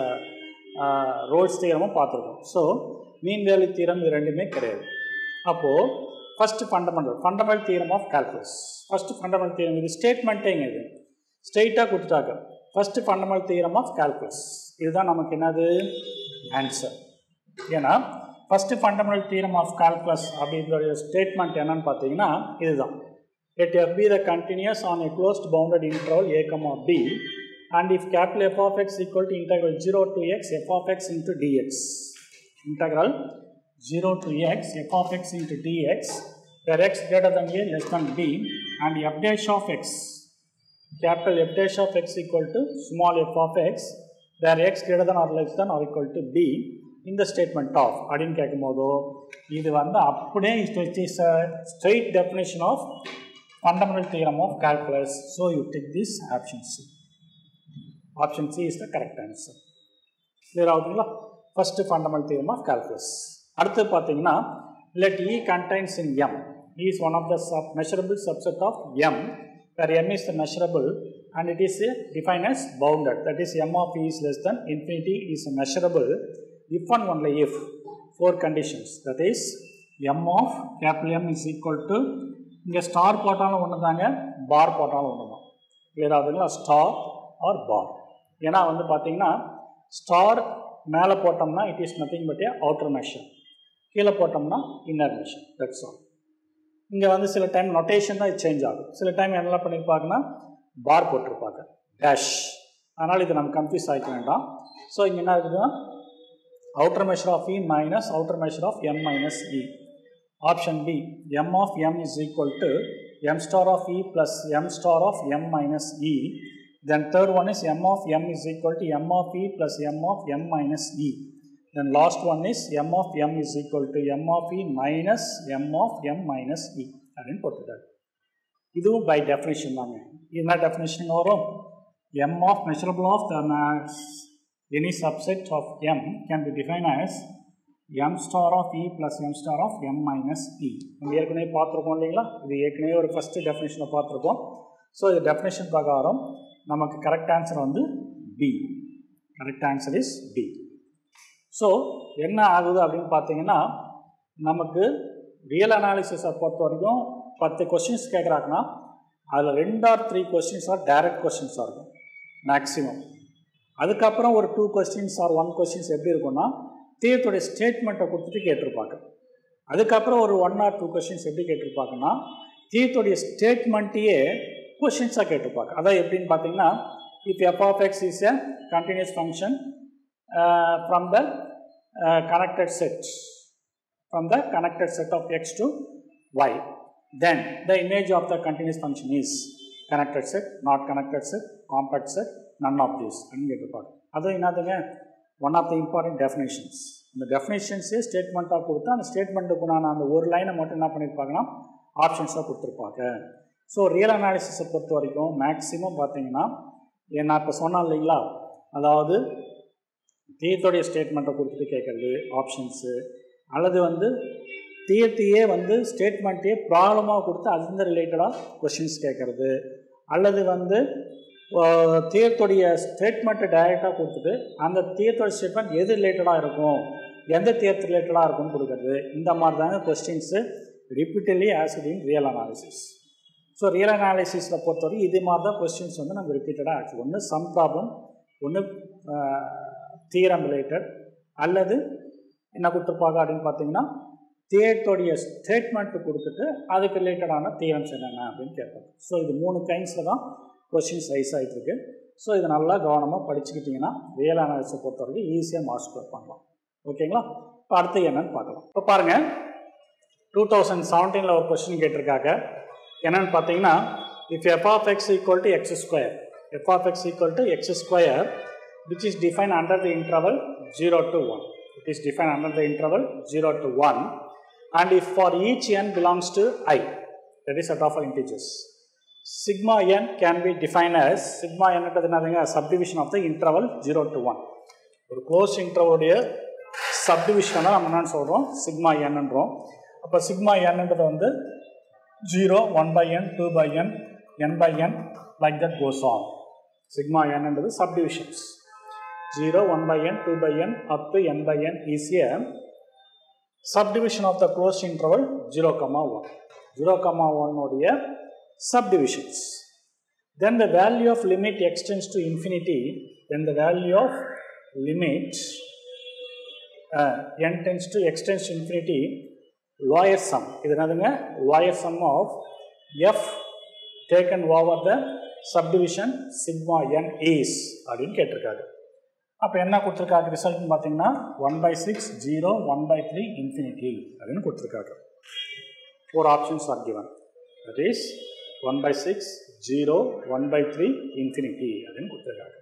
Rolle's தீரமும் பார்த்துருக்கோம் ஸோ மீன் வேல்யூ தீரம் இது ரெண்டுமே கிடையாது அப்போது first fundamental fundamental theorem of calculus first fundamental theorem இது ஸ்டேட்மெண்ட்டேங்க இது ஸ்ட்ரெயிட்டாக கொடுத்துட்டாங்க first fundamental theorem of calculus இதுதான் நமக்கு என்னது ஆன்சர் ஏன்னா first fundamental theorem of calculus அப்படின்ற ஸ்டேட்மெண்ட் என்னன்னு பார்த்தீங்கன்னா இதுதான் let f be the continuous on a closed bounded interval a comma b and if capital F of x equal to integral 0 to x f of x into dx integral 0 to x f of x into dx where x greater than a less than b and f dash of x capital F dash of x equal to small f of x where x greater than or less than or equal to b இந்த statement of அப்படின்னு கேட்கும்போதோ இது வந்து அப்படியே is straight definition of fundamental theorem of calculus. So you take this option C. Option C is the correct answer. Clear ஆகுதுங்களா first fundamental theorem of calculus அடுத்து பார்த்தீங்கன்னா let E contains in M is one of the sub measurable subset of m where m is the measurable and it is uh, defined as bounded that is m of e is less than infinity is measurable if and only if four conditions that is m of capital M is equal to இங்கே star போட்டாலும் ஒன்று தாங்க bar போட்டாலும் ஒன்று தான் clear ஆகுதுங்களா star or bar ஏன்னா வந்து பார்த்தீங்கன்னா ஸ்டார் மேலே போட்டோம்னா it is nothing but a outer measure கீழே போட்டோம்னா இன்னர் மெஷர் தட்ஸ் ஆல் இங்கே வந்து சில டைம் நொட்டேஷன் தான் சேஞ்ச் ஆகும் சில டைம் என்னெல்லாம் பண்ணியிருப்பாங்கன்னா பார் போட்டிருப்பாங்க டேஷ் அதனால் இது நம்ம கன்ஃபியூஸ் ஆகிக்க வேண்டாம் ஸோ இங்கே என்ன இருக்குதுன்னா outer measure of E minus outer measure of M minus E. Option B, M of M is equal to M star of E plus M star of M minus E. Then third one is M of M is equal to M of E plus M of M minus E. Then last one is M of M is equal to M of E minus M of M minus E. அப்படின்னு போட்டுட்டாரு இதுவும் by definition தாங்க என்ன definition வரும் M of measurable of the mass any subset of M can be defined as M star of E plus M star of M minus E. நம்ம ஏற்கனவே பார்த்துருக்கோம் இல்லைங்களா இது ஏற்கனவே ஒரு ஃபஸ்ட்டு டெஃபினேஷனில் பார்த்துருக்கோம் ஸோ இது டெஃபினேஷன் பிரகாரம் நமக்கு கரெக்ட் ஆன்சர் வந்து B correct answer is B so என்ன ஆகுது அப்படின்னு பார்த்தீங்கன்னா நமக்கு ரியல் அனாலிசிஸை பொறுத்த வரைக்கும் பத்து கொஸ்டின்ஸ் கேட்குறாங்கன்னா அதில் ரெண்டு or three questions are direct கொஸ்டின்ஸாக இருக்கும் மேக்ஸிமம் அதுக்கப்புறம் ஒரு two questions or one questions எப்படி இருக்கும்னா தீர்த்துடைய ஸ்டேட்மெண்ட்டை கொடுத்துட்டு கேட்டிருப்பாங்க அதுக்கப்புறம் ஒரு ஒன் ஆர் டூ கொஸ்டின்ஸ் எப்படி கேட்டிருப்பாங்கன்னா தீர்த்துடைய ஸ்டேட்மெண்ட்டையே கொஸ்டின்ஸாக கேட்டிருப்பாங்க அதான் எப்படின்னு பார்த்தீங்கன்னா if F of X is a continuous function from the connected set from the connected set of x to y. Then the image of the continuous function is connected set, not connected set, compact set, none of these. அப்படின்னு கேட்டிருப்பாங்க அதுவும் என்னதுங்க one of the important definitions இந்த டெஃபினேஷன்ஸே ஸ்டேட்மெண்ட்டாக கொடுத்து அந்த ஸ்டேட்மெண்ட்டுக்குண்டான அந்த ஒரு லைனை மட்டும் என்ன பண்ணியிருப்பாங்கன்னா ஆப்ஷன்ஸாக கொடுத்துருப்பாங்க ஸோ ரியல் அனாலிசிஸை பொறுத்த வரைக்கும் மேக்ஸிமம் பார்த்தீங்கன்னா ஏ- நான் இப்போ சொன்னேன் இல்லைங்களா அதாவது தீர்த்துடைய ஸ்டேட்மெண்ட்டை கொடுத்துட்டு கேட்குறது ஆப்ஷன்ஸு அல்லது வந்து தீர்த்தியே வந்து ஸ்டேட்மெண்ட்டையே ப்ராப்ளமாக கொடுத்து அது ரிலேட்டடாக கொஷின்ஸ் கேட்குறது அல்லது வந்து ஆஹ், தீர்த்துடைய ஸ்டேட்மெண்ட்டை டைரெக்டாக கொடுத்துட்டு அந்த தீர்த்தோட ஸ்டேட்மெண்ட் எது ரிலேட்டடாக இருக்கும் எந்த தீர்த்து ரிலேட்டடாக இருக்கும்னு கொடுக்குறது இந்த மாதிரி தாங்க questions repeatedly asked in real analysis so real அனாலிசிஸில் பொறுத்தவரைக்கும் இது மாதிரி தான் கொஸ்டின்ஸ் வந்து நம்ம ரிப்பீட்டடாக ஆச்சு ஒன்று சம் ப்ராப்ளம் ஒன்று தீரம் ரிலேட்டட் அல்லது என்ன கொடுத்துருப்பாங்க அப்படின்னு பார்த்தீங்கன்னா தேட்டோடைய ஸ்டேட்மெண்ட் கொடுத்துட்டு அதுக்கு ரிலேட்டடான தீரம்ஸ் என்னென்ன அப்படின்னு கேட்பாங்க ஸோ இது மூணு கைண்ட்ஸில் தான் கொஸ்டின்ஸ் ரைஸ் ஆகிட்டு இருக்கு ஸோ இதை நல்லா கவனமாக படிச்சுக்கிட்டிங்கன்னா ரியல் அனாலிஸை பொறுத்த வரைக்கும் ஈஸியாக மார்க்ஸ் ஸ்கோர் பண்ணலாம் ஓகேங்களா இப்போ அடுத்து என்னன்னு பார்க்கலாம் இப்போ பாருங்கள் டூ தௌசண்ட் செவன்டீனில் ஒரு கொஸ்டின் கேட்டிருக்காங்க என்னன்னு பார்த்தீங்கன்னா if F of X equal to X square F of X equal to X square which is defined under the interval 0 to 1. It is defined under the interval 0 to 1 and if for each n belongs to i, that is set of all integers, sigma n can be defined as sigma n ன்றது என்னதுங்க subdivision of the interval 0 to 1. ஒரு close இன்டர்வலுடைய சப்டிவிஷனை தான் நம்ம என்னன்னு சொல்கிறோம் sigma என்னன்றோம் அப்போ sigma என்னன்றது வந்து zero one by N two by N N by N like that goes on sigma என்னன்றது subdivisions zero one by N two by N up to N by N is a subdivision of the closed interval 0 comma 1 0 comma 1 உடைய subdivisions then the value of limit extends to infinity then the value of limit uh, n tends to extends to infinity lower sum இது என்னதுங்க lower sum of f taken over the subdivision sigma n is அப்படின்னு கேட்டிருக்காரு அப்போ என்ன கொடுத்துருக்காங்க ரிசல்ட்னு பார்த்தீங்கன்னா one by six zero one by three infinity அப்படின்னு கொடுத்துருக்காங்க four options are given that is one by six zero one by three infinity அப்படின்னு கொடுத்துருக்காங்க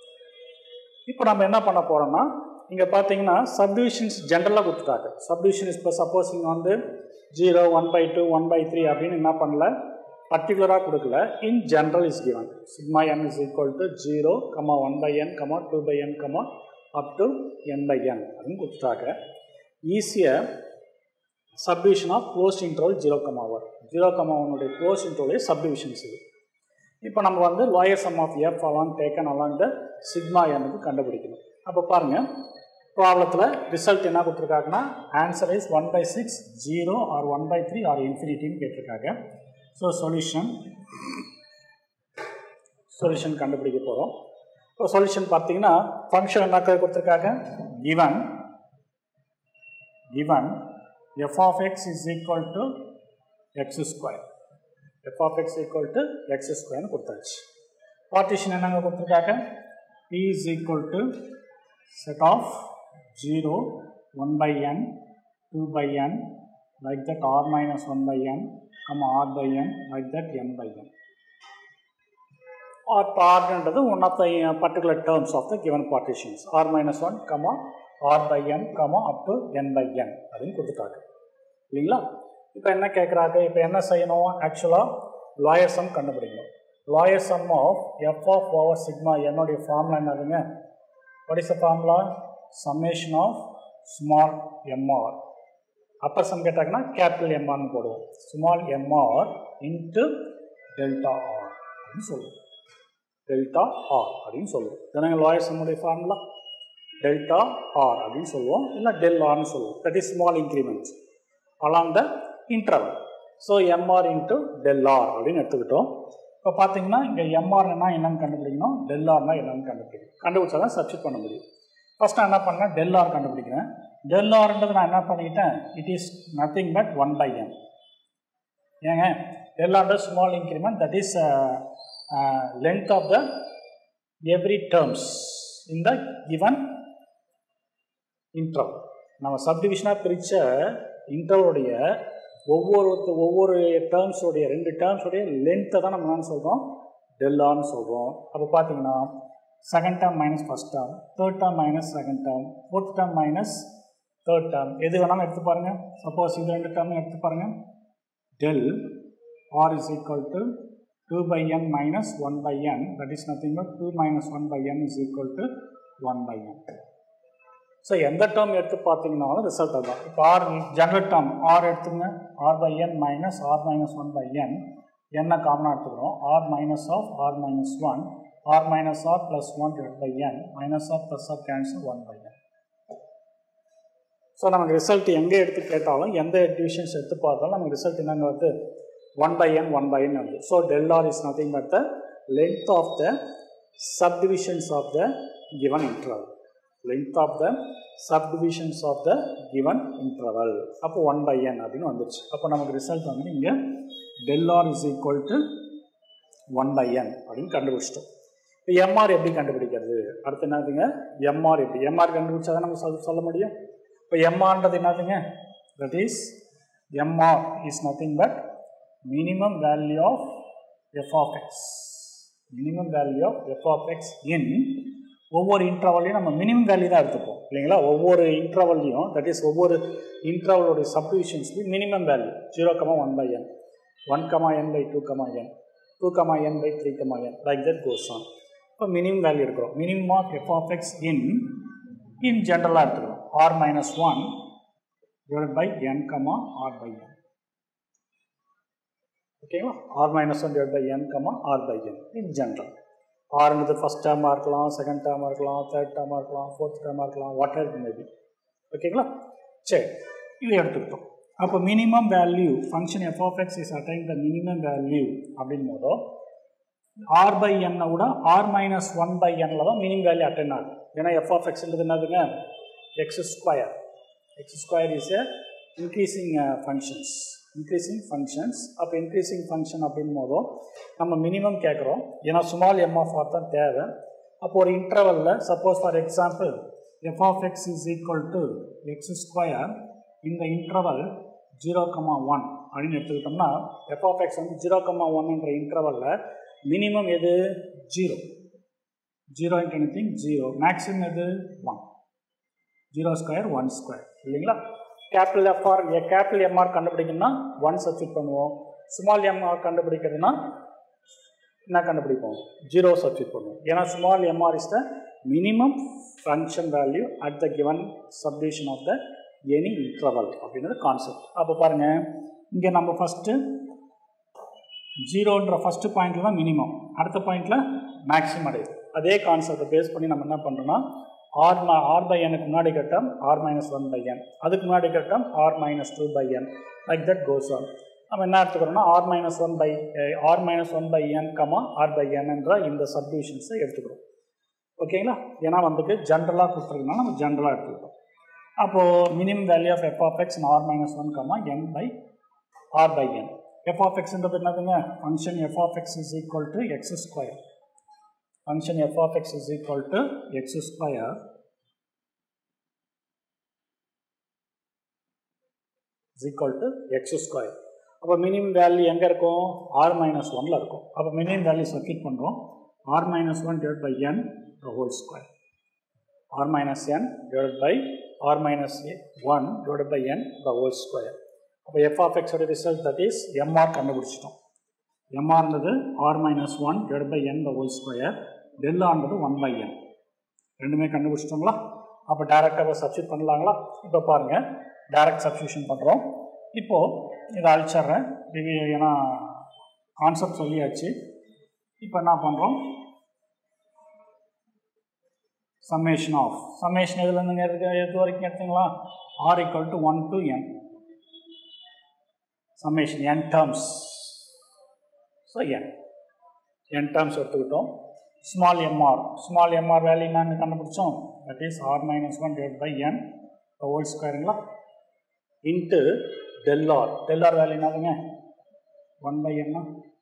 இப்போ நம்ம என்ன பண்ண போகிறோம்னா இங்கே பார்த்தீங்கன்னா சப்டிவிஷன்ஸ் ஜென்ரலாக கொடுத்துட்டாங்க சப்டிவிஷன் இப்போ சப்போஸ் இங்கே வந்து zero one by two one by three அப்படின்னு என்ன பண்ணல பர்டிகுலராக கொடுக்கல in general is given sigma N is equal to zero comma one by N comma two by N comma up to N by N அப்படின்னு கொடுத்துட்டாங்க ஈஸியாக subdivision of closed interval zero comma one zero comma ஒன்னுடைய closed இன்டர்வலுடைய subdivisions இது இப்போ நம்ம வந்து lower sum of F along taken along the sigma எனக்கு கண்டுபிடிக்கணும் அப்போ பாருங்கள் ப்ராப்ளத்தில் ரிசல்ட் என்ன கொடுத்துருக்காங்கன்னா answer is one by six zero or one by three or இன்ஃபினிட்டின்னு கேட்டிருக்காங்க ஸோ சொல்யூஷன் சொல்யூஷன் கண்டுபிடிக்க போகிறோம் இப்போ சொல்யூஷன் பார்த்தீங்கன்னா ஃபங்க்ஷன் என்ன கொடுத்துருக்காங்க given given f of x is equal to x square f of x equal to x square னு கொடுத்தாச்சு பார்ட்டிஷன் என்னங்க கொடுத்துருக்காங்க p is equal to set of 0 1 by n 2 by n like that r minus 1 by n comma r by n like that n by n or rன்றது one of the uh, particular terms of the given partitions r minus 1 comma r by n comma up to n by n அப்படின்னு கொடுத்துட்டாங்க இல்லைங்களா இப்போ என்ன கேட்குறாங்க இப்போ என்ன செய்யணும் ஆக்சுவலாக லாயர் சம் கண்டுபிடிக்கணும் lower sum of F of over sigma என்னுடைய ஃபார்முலா என்னதுங்க what is the formula summation of small M R upper sum கேட்டாங்கன்னா கேபிட்டல் எம்ஆர்னு போடுவோம் small M R into delta R அப்படின்னு சொல்லுவோம் டெல்டா ஆர் அப்படின்னு சொல்லுவோம் இதனாங்க லாயர் சம்முடைய ஃபார்முலா டெல்டா ஆர் அப்படின்னு சொல்லுவோம் இல்லை டெல் ஆர்னு சொல்லுவோம் that is small increment along the interval so M R into del R அப்படின்னு எடுத்துக்கிட்டோம் இப்போ பார்த்தீங்கன்னா இங்கே எம்ஆர்னா என்னன்னு கண்டுபிடிக்கணும் டெல் ஆர்னா என்னன்னு கண்டுபிடிக்கணும் கண்டுபிடிச்சா தான் சப்ஸ்டிட் பண்ண முடியும் ஃபஸ்ட் நான் என்ன பண்ணேன் டெல் ஆர் கண்டுபிடிக்கிறேன் டெல் ஆர்ன்றது நான் என்ன பண்ணிக்கிட்டேன் it is nothing but one by N ஏங்க டெல் ஆர்ன்றது small increment that is length of the every terms in the given interval நம்ம சப்டிவிஷனாக பிரித்த இன்டர்வலுடைய ஒவ்வொரு ஒவ்வொரு டேர்ம்ஸோடைய ரெண்டு டேர்ம்ஸோடைய லென்த்தை தான் நம்ம என்ன சொல்கிறோம் டெல்லான்னு சொல்கிறோம் அப்போ பார்த்தீங்கன்னா second term minus first term third term minus second term fourth term minus third term எது வேணாலும் எடுத்து பாருங்கள் சப்போஸ் இது ரெண்டு டேர்மும் எடுத்து பாருங்கள் del R is equal to two by N minus one by N that is nothing but two minus one by N is equal to one by N so எந்த டேர்ம் எடுத்து பார்த்தீங்கன்னாலும் ரிசல்ட் அதுதான் இப்போ ஆர் ஜெனரல் டேர்ம் ஆர் எடுத்துங்க R by N minus R minus one by N என்ன காமனாக எடுத்துக்கிறோம் R minus of R minus one R minus R plus one divide by N minus of plus R cancel one by N so நமக்கு result எங்கே எடுத்து கேட்டாலும் எந்த divisions எடுத்து பார்த்தாலும் நமக்கு ரிசல்ட் என்னங்க வருது one by N one by N வருது so del R is nothing but the length of the subdivisions of the given interval length of the subdivisions of the given interval அப்போ one by N அப்படின்னு வந்துருச்சு அப்போ நமக்கு result வந்து இங்கே del R is equal to one by N அப்படின்னு கண்டுபிடிச்சிட்டோம் இப்போ எம்ஆர் எப்படி கண்டுபிடிக்கிறது அடுத்து என்னதுங்க எம்ஆர் எப்படி எம்ஆர் கண்டுபிடிச்சா தான் நம்ம சொல்ல சொல்ல முடியும் இப்போ எம்ஆர்ன்றது என்னதுங்க that is M R is nothing but minimum value of F of X minimum value of F of X in ஒவ்வொரு இன்ட்ரவல்லையும் நம்ம மினிமம் வேல்யூ தான் எடுத்துப்போம் இல்லைங்களா ஒவ்வொரு இன்ட்ரவல்லையும் தட் இஸ் ஒவ்வொரு இன்ட்ரவலோடைய சப்டிவிஷன்ஸ்லையும் minimum value zero comma one by N one comma N by two comma N two comma N by three comma N like that goes on இப்போ மினிமம் வேல்யூ எடுக்கிறோம் minimum of F of X in in ஜென்ரலாக எடுத்துக்கிறோம் R minus one divide by N comma R by N ஓகேங்களா R minus one divide by N comma R by N in general ஆறுன்றது first டேர்மாக இருக்கலாம் second டேர்மாக இருக்கலாம் third டேர்மாக இருக்கலாம் fourth டேர்மாக இருக்கலாம் what ever maybe ஓகேங்களா சரி இது எடுத்துக்கிட்டோம் அப்போ minimum value function F of X is attain the minimum value அப்படின் போதோ ஆர் பை என்னை விட ஆர் மைனஸ் ஒன் பை எனில் தான் மினிமம் வேல்யூ அட்டைன் ஆகும் ஏன்னா எஃப் ஆஃப் எக்ஸ்ன்றது என்னதுங்க X square X square is a increasing functions increasing functions அப்போ இன்க்ரீசிங் ஃபங்க்ஷன் அப்படின் போதும் நம்ம மினிமம் கேட்குறோம் ஏன்னா ஸ்மால் எம் ஆஃப் ஆர் தான் தேவை அப்போ ஒரு இன்டர்வலில் suppose for example F of X is equal to X square இந்த இன்டர்வல் ஜீரோ கமா ஒன் அப்படின்னு எடுத்துக்கிட்டோம்னா எஃப் ஆஃப் எக்ஸ் வந்து ஜீரோ கமா ஒன்ன்ற இன்டர்வலில் மினிமம் எது zero zero into anything zero maximum எது one zero square one square இல்லைங்களா capital F R capital M R கண்டுபிடிக்கணும்னா ஒன் சப்ஸ்டிட் பண்ணுவோம் ஸ்மால் எம்ஆர் கண்டுபிடிக்கிறதுனா என்ன கண்டுபிடிப்போம் ஜீரோ சப்ஸ்டிட் பண்ணுவோம் ஏன்னா small M R is the minimum function value at the given subdivision of the any interval அப்படின்றது கான்செப்ட் அப்போ பாருங்கள் இங்கே நம்ம ஃபஸ்ட்டு ஜீரோன்ற ஃபஸ்ட்டு பாயிண்டில் தான் மினிமம் அடுத்த பாயிண்டில் மேக்ஸிமம் அடையுது அதே கான்செப்டை பேஸ் பண்ணி நம்ம என்ன பண்ணுறோம்னா ஆர் மா ஆர் பை எனக்கு முன்னாடி கட்டம் R minus one by N அதுக்கு முன்னாடி கட்டம் R minus two by N like that goes on நம்ம என்ன எடுத்துக்கிறோம்னா R minus one by R minus one by N comma R by N என்ற இந்த சப்டிவிஷன்ஸை எடுத்துக்கிறோம் ஓகேங்களா ஏன்னா வந்துட்டு ஜென்ரலாக கொடுத்துருக்கனால நம்ம ஜென்ரலாக எடுத்துக்கிட்டோம் அப்போது minimum value of F of X R minus one comma N by R by N F of எக்ஸ்ன்றது என்னதுங்க function F of X is equal to X square function F of X is equal to X square is equal to X square அப்போ minimum value எங்கே இருக்கும் R minus ஒனில் இருக்கும் அப்போ minimum value substitute பண்ணுறோம் R minus one divide by N the whole square r minus N divide by R minus one divide by N the whole square அப்போ F of எக்ஸோட result that is M R கண்டுபிடிச்சிட்டோம் எம்ஆர்ன்றது R minus one divide by N the whole square டெல்லான்றது one by N ரெண்டுமே கண்டுபிடிச்சிட்டோங்களா அப்போ டேரெக்டாக substitute பண்ணலாங்களா இப்போ பாருங்கள் டைரக்ட் சப்ஸ்டியூஷன் பண்ணுறோம் இப்போது இதை அழிச்சிட்றேன் இது ஏன்னா கான்செப்ட் சொல்லியாச்சு இப்போ என்ன பண்ணுறோம் சம்மேஷன் ஆஃப் சம்மேஷன் எதுலேருந்து எது எது வரைக்கும் எடுத்தீங்களா r equal to one to n summation n terms so n n terms எடுத்துக்கிட்டோம் small m r small m r value நாங்கள் கண்டுபிடிச்சோம் that is r minus one divide by n whole ஸ்கொயருங்களா இன்ட்டு டெல்ஆர் டெல்ஆர் வேல்யூ என்னதுங்க one by என்ன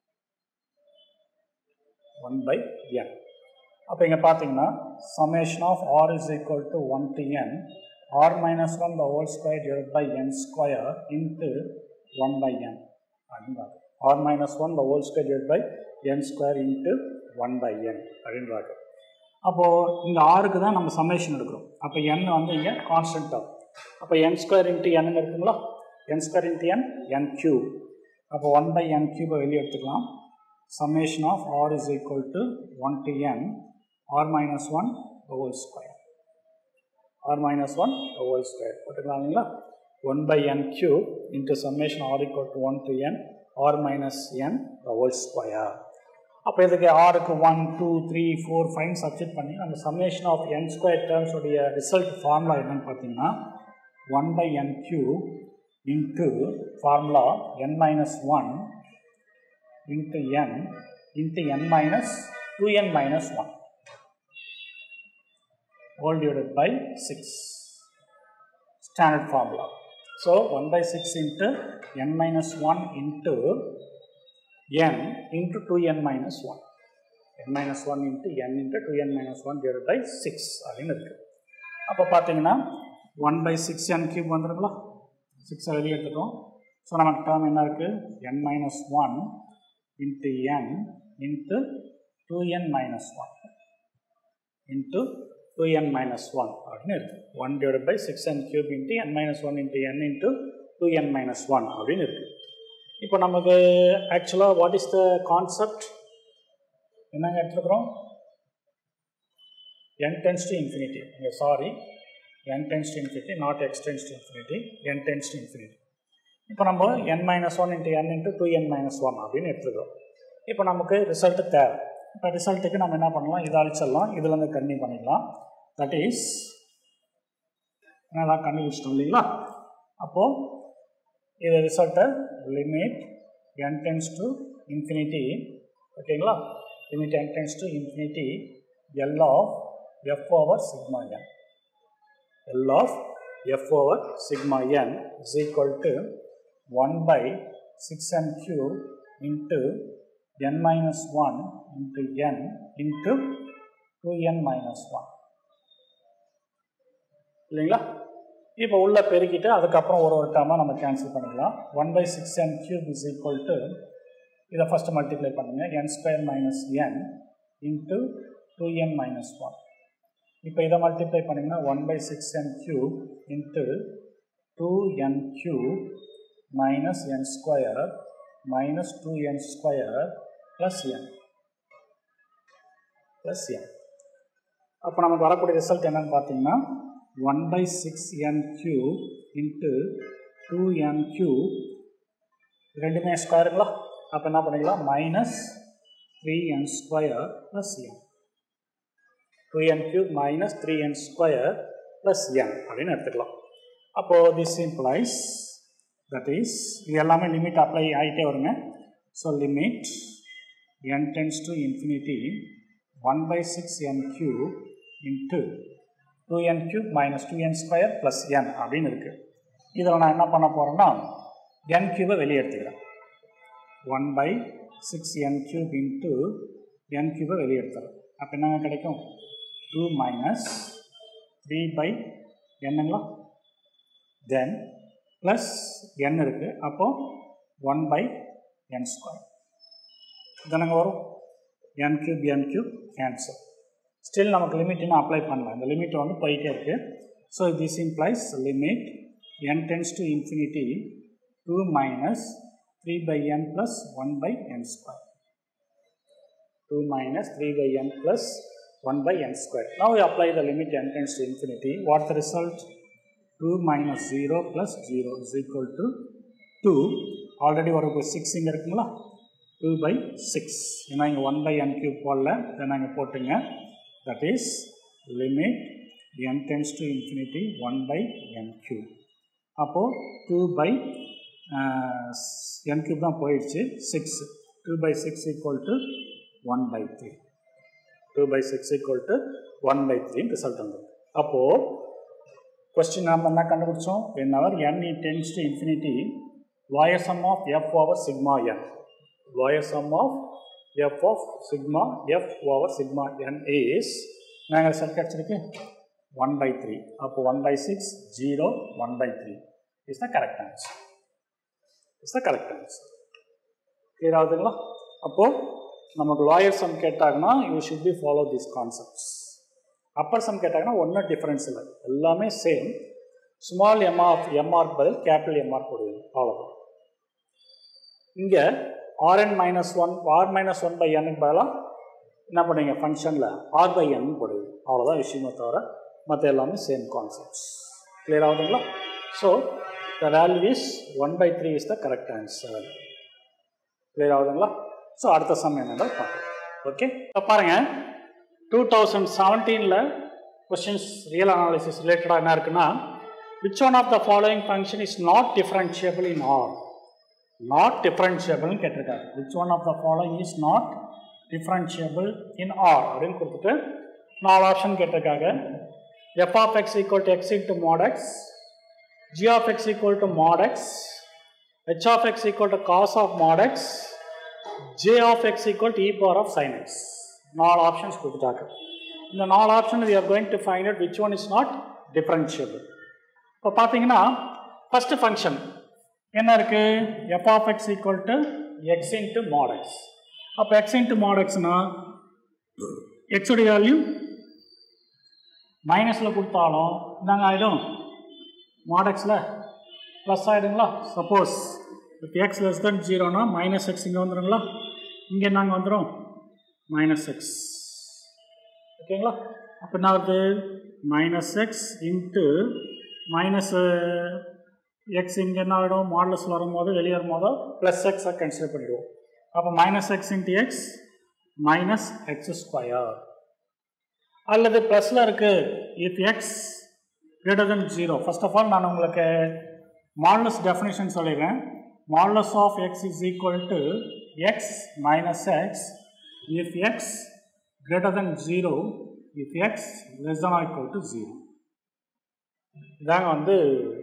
one by n அப்போ இங்கே பார்த்தீங்கன்னா summation of r is equal to one to n r minus one the whole square divide by n square into one by n அப்படின்றாங்க r minus one the whole square divide by n square into one by n அப்படின்றாங்க அப்போது இந்த ஆறுக்கு தான் நம்ம summation எடுக்கிறோம் அப்போ என் வந்து இங்கே கான்ஸ்டன்ட் ஆகும் அப்போ என் ஸ்கொயர் இன்ட்டு என் இருக்குங்களா n square into n n cube அப்போ ஒன் பை என் கியூபை வெளியே எடுத்துக்கலாம் summation of r is equal to one to n r minus one whole square r minus one whole square போட்டுக்கலாம் இல்லைங்களா one by n cube into summation r equal to one to n r minus n whole square அப்போ இதுக்கு ஆருக்கு one two three four five subject பண்ணி அந்த summation of n square டேர்ம்ஸோடைய result formula என்னன்னு பார்த்தீங்கன்னா one by n cube into formula n minus one into n into n minus two n minus one all divided by 6 standard formula so 1 by 6 into n minus 1 into n into 2n minus 1 n minus 1 into n into 2n minus 1 divided by 6 அப்படின்னு இருக்கு அப்போ பார்த்தீங்கன்னா one by six n cube வந்துருங்களா சிக்ஸை வெளியே எடுத்துட்டோம் so நமக்கு term என்ன இருக்குது n minus one into n into two n minus one into two n minus one அப்படின்னு இருக்குது one divide by six n cube into n minus one into n into two n minus one அப்படின்னு இருக்குது இப்போ நமக்கு ஆக்சுவலாக what is the concept என்னங்க எடுத்துருக்குறோம் n tends to infinity இங்கே sorry n tends to infinity not x tends to infinity n tends to infinity இப்போ நம்ம n minus one into n into two n minus one அப்படின்னு எடுத்துக்கிறோம் இப்போ நமக்கு result தேவை இப்போ ரிசல்ட்டுக்கு நம்ம என்ன பண்ணலாம் இதை அழிச்சிடலாம் இதில் இருந்து கன்னியூ பண்ணிக்கலாம் தட் இஸ் என்னதான் கண்டுபிடிச்சிட்டோம் இல்லைங்களா அப்போது இது ரிசல்ட்டை limit n tends to infinity ஓகேங்களா limit n tends to infinity L of f over sigma n L of f over sigma N is equal to one by six n cube into n minus 1 into n into 2n minus 1 இல்லைங்களா இப்போ உள்ள பெருக்கிட்டு அதுக்கப்புறம் ஒரு ஒரு டேர்மாக நம்ம cancel பண்ணிக்கலாம் one by six n cube is equal to இதை first multiply பண்ணுங்கள் n square minus n into two n minus one இப்போ இதை மல்டிப்ளை பண்ணிங்கன்னா one by six n cube into two n cube minus n square minus two N square plus n plus n அப்போ நமக்கு வரக்கூடிய result என்னன்னு பார்த்தீங்கன்னா one by six n cube into two n cube ரெண்டுமே ஸ்கொயருங்களா அப்போ என்ன பண்ணிக்கலாம் minus three n square plus n two n cube minus three n square plus n அப்படின்னு எடுத்துக்கலாம் அப்போது திஸ் இம்ப்ளைஸ் தட் இஸ் இது எல்லாமே லிமிட் அப்ளை ஆகிட்டே வருங்க so limit n tends to infinity one by six n cube into two n cube minus two N square plus n அப்படின்னு இருக்குது இதில் நான் என்ன பண்ண போகிறேன்னா என் கியூபை வெளியே எடுத்துக்கிறேன் one by six n cube into n கியூபை வெளியே எடுத்துறேன் அப்போ என்னங்க கிடைக்கும் டூ மைனஸ் த்ரீ பை என்னங்களா தென் ப்ளஸ் என் இருக்குது அப்போது ஒன் பை என் ஸ்கொயர் இதனங்க வரும் n cube n cube cancel still நமக்கு லிமிட் இன்னும் அப்ளை பண்ணலாம் இந்த லிமிட் வந்து போயிட்டே இருக்குது so this implies limit n tends to infinity 2 minus 3 by n plus 1 by n square. 2 minus 3 by n plus 1 by n square. Now we apply the limit n tends to infinity. What the result? 2 minus 0 plus 0 is equal to 2. Already ஒரு 6 இங்கே இருக்குங்களா 2 by 6. ஏன்னா இங்கே 1 by n cube போடல then அங்கே போட்டுங்க that is limit n tends to infinity 1 by n cube. அப்போது two by n cube தான் போயிடுச்சு six two by six equal to one by three two by six equal to one by த்ரீன்னு result வந்துருக்கு அப்போது question நாம் என்ன கண்டுபிடிச்சோம் when our n இ tends to infinity lower sum of f over sigma n lower sum of f of sigma f over sigma n is நாங்கள் result கிடச்சிருக்கு one by three அப்போ one by six zero one by three is the correct answer is the correct answer clear ஆகுதுங்களா அப்போது நமக்கு lower sum கேட்டாங்கன்னா you should be follow these concepts upper sum கேட்டாங்கன்னா ஒன்றும் difference இல்லை எல்லாமே சேம் ஸ்மால் எம்ஆர் எம்ஆர் பதில் capital m r போடுவீங்க அவ்வளோதான் இங்கே r n minus one R minus one by என்னுக்கு பதிலாக என்ன பண்ணுவீங்க ஃபங்க்ஷனில் ஆர் பை என் போடுவீங்க அவ்வளோதான் விஷயமே தவிர மற்ற எல்லாமே சேம் கான்செப்ட்ஸ் கிளியர் ஆகுதுங்களா so the value is one by three is the correct answer clear ஆகுதுங்களா ஸோ அடுத்த சம் என்னென்ன பார்க்கலாம் ஓகே இப்போ பாருங்கள் டூ தௌசண்ட் செவன்டீனில் கொஸ்டின்ஸ் ரியல் அனாலிசிஸ் ரிலேட்டடாக என்ன இருக்குன்னா which one of the following function is not differentiable in r not டிஃப்ரென்ஷியபிள்னு கேட்டிருக்காரு which one of the following is not differentiable in R அப்படின்னு கொடுத்துட்டு நாலு ஆப்ஷன் கேட்டிருக்காங்க f of X equal to x into mod x g of x equal to mod x, h of x equal to cos of mod x, j of x equal to e power of sin x. நாலு options கொடுத்துட்டாங்க இந்த நாலு option we are going to find out which one is not differentiable. இப்போ பார்த்தீங்கன்னா first function என்ன இருக்கு f of X equal to x into mod x அப்போ x into mod எக்ஸ்னா எக்ஸுடைய வேல்யூ மைனஸில் கொடுத்தாலும் இந்தாங்க ஆகிடும் மாடெக்ஸில் ப்ளஸ் ஆகிடுங்களா சப்போஸ் இப்போ எக்ஸ் லெஸ் தென் ஜீரோனா மைனஸ் எக்ஸ் இங்கே வந்துடுங்களா இங்கே நாங்கள் வந்துடும் மைனஸ் எக்ஸ் ஓகேங்களா அப்போ என்ன வருது minus x into minus x இங்கே என்ன ஆகிடும் மாடலஸில் வரும்போது வெளியே வரும்போது ப்ளஸ் எக்ஸை கன்சிடர் பண்ணிடுவோம் அப்போ minus x into x minus x square அல்லது ப்ளஸில் இருக்குது if x greater than zero first of all நான் உங்களுக்கு மாடலஸ் டெஃபினேஷன் சொல்லிடுறேன் modulus of X is equal to x minus x if x greater than zero if x less than equal to zero இதாங்க வந்து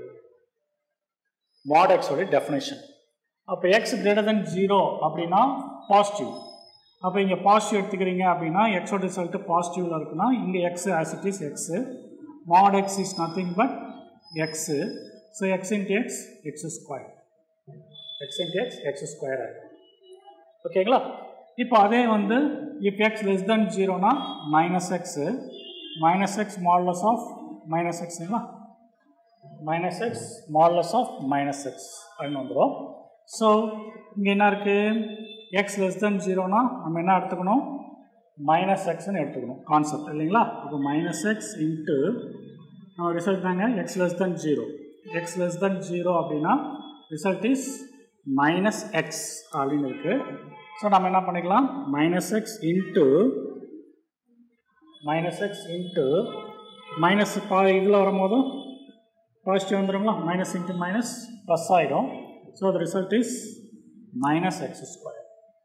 mod எக்ஸோடைய definition அப்போ x greater than zero அப்படின்னா positive அப்போ இங்கே பாசிட்டிவ் எடுத்துக்கிறீங்க அப்படின்னா எக்ஸோட ரிசல்ட்டு பாசிட்டிவில் இருக்குன்னா இங்கே x as it is x mod x is nothing but x so x into x x square x into x x square ஆகும் ஓகேங்களா இப்போ அதே வந்து if x less than ஜீரோனா minus x minus x modulus of minus எக்ஸுங்களா minus x modulus of minus x அப்படின்னு வந்துடும் so இங்கே என்ன இருக்குது எக்ஸ் லெஸ் தென் ஜீரோனா நம்ம என்ன எடுத்துக்கணும் மைனஸ் எக்ஸ்னு எடுத்துக்கணும் கான்செப்ட் இல்லைங்களா இப்போ மைனஸ் எக்ஸ் இன்ட்டு நம்ம ரிசல்ட் தாங்க x less than zero x less than zero அப்படின்னா ரிசல்ட் இஸ் மைனஸ் எக்ஸ் அப்படின்னு இருக்குது ஸோ நம்ம என்ன பண்ணிக்கலாம் minus x into minus x into minus பா இதில் வரும்போது பாசிட்டிவ் வந்துடுங்களா மைனஸ் இன்ட்டு மைனஸ் ப்ளஸ் ஆகிடும் so the result is minus x square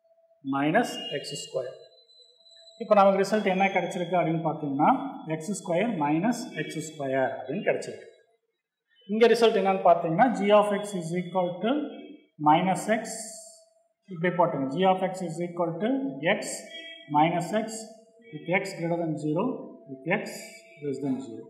minus x square இப்போ நமக்கு ரிசல்ட் என்ன கிடச்சிருக்கு அப்படின்னு பார்த்தீங்கன்னா x square minus x square அப்படின்னு கிடச்சிருக்கு இங்கே ரிசல்ட் என்னன்னு பார்த்தீங்கன்னா g of X is equal to minus x இப்படி போட்டுங்க g of X is equal to x minus x with x greater than zero with x less than zero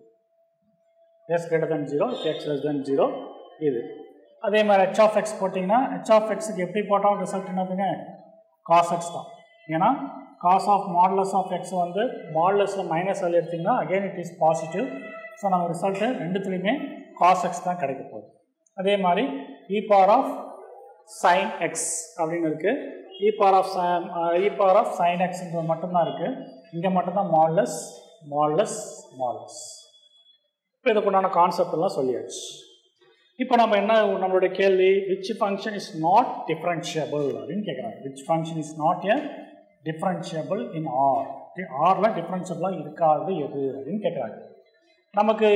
x greater than zero with x less than zero இது அதே மாதிரி h of x போட்டிங்கன்னா h of எக்ஸுக்கு எப்படி போட்டாலும் result என்னதுங்க cos x தான் ஏன்னா cos of modulus of X வந்து மாடலஸில் மைனஸ் எல் எடுத்திங்கன்னா again it is positive so நம்ம ரிசல்ட்டு ரெண்டுத்துலேயுமே காஸ் எக்ஸ் தான் கிடைக்க போகுது அதே மாதிரி e power of sine x அப்படின்னு இருக்குது e power of e power of sine எக்ஸ்ன்றது மட்டும்தான் இருக்குது இங்கே மட்டும்தான் மாடலஸ் மாடலஸ் மாடலஸ் இப்போ இதுக்குண்டான கான்செப்ட் எல்லாம் சொல்லியாச்சு இப்போ நம்ம என்ன நம்மளுடைய கேள்வி which function is not differentiable அப்படின்னு கேட்குறாங்க which function is not a differentiable in r ஆரில் டிஃப்ரென்ஷியபிளாக இருக்காது எது அப்படின்னு கேட்குறாங்க நமக்கு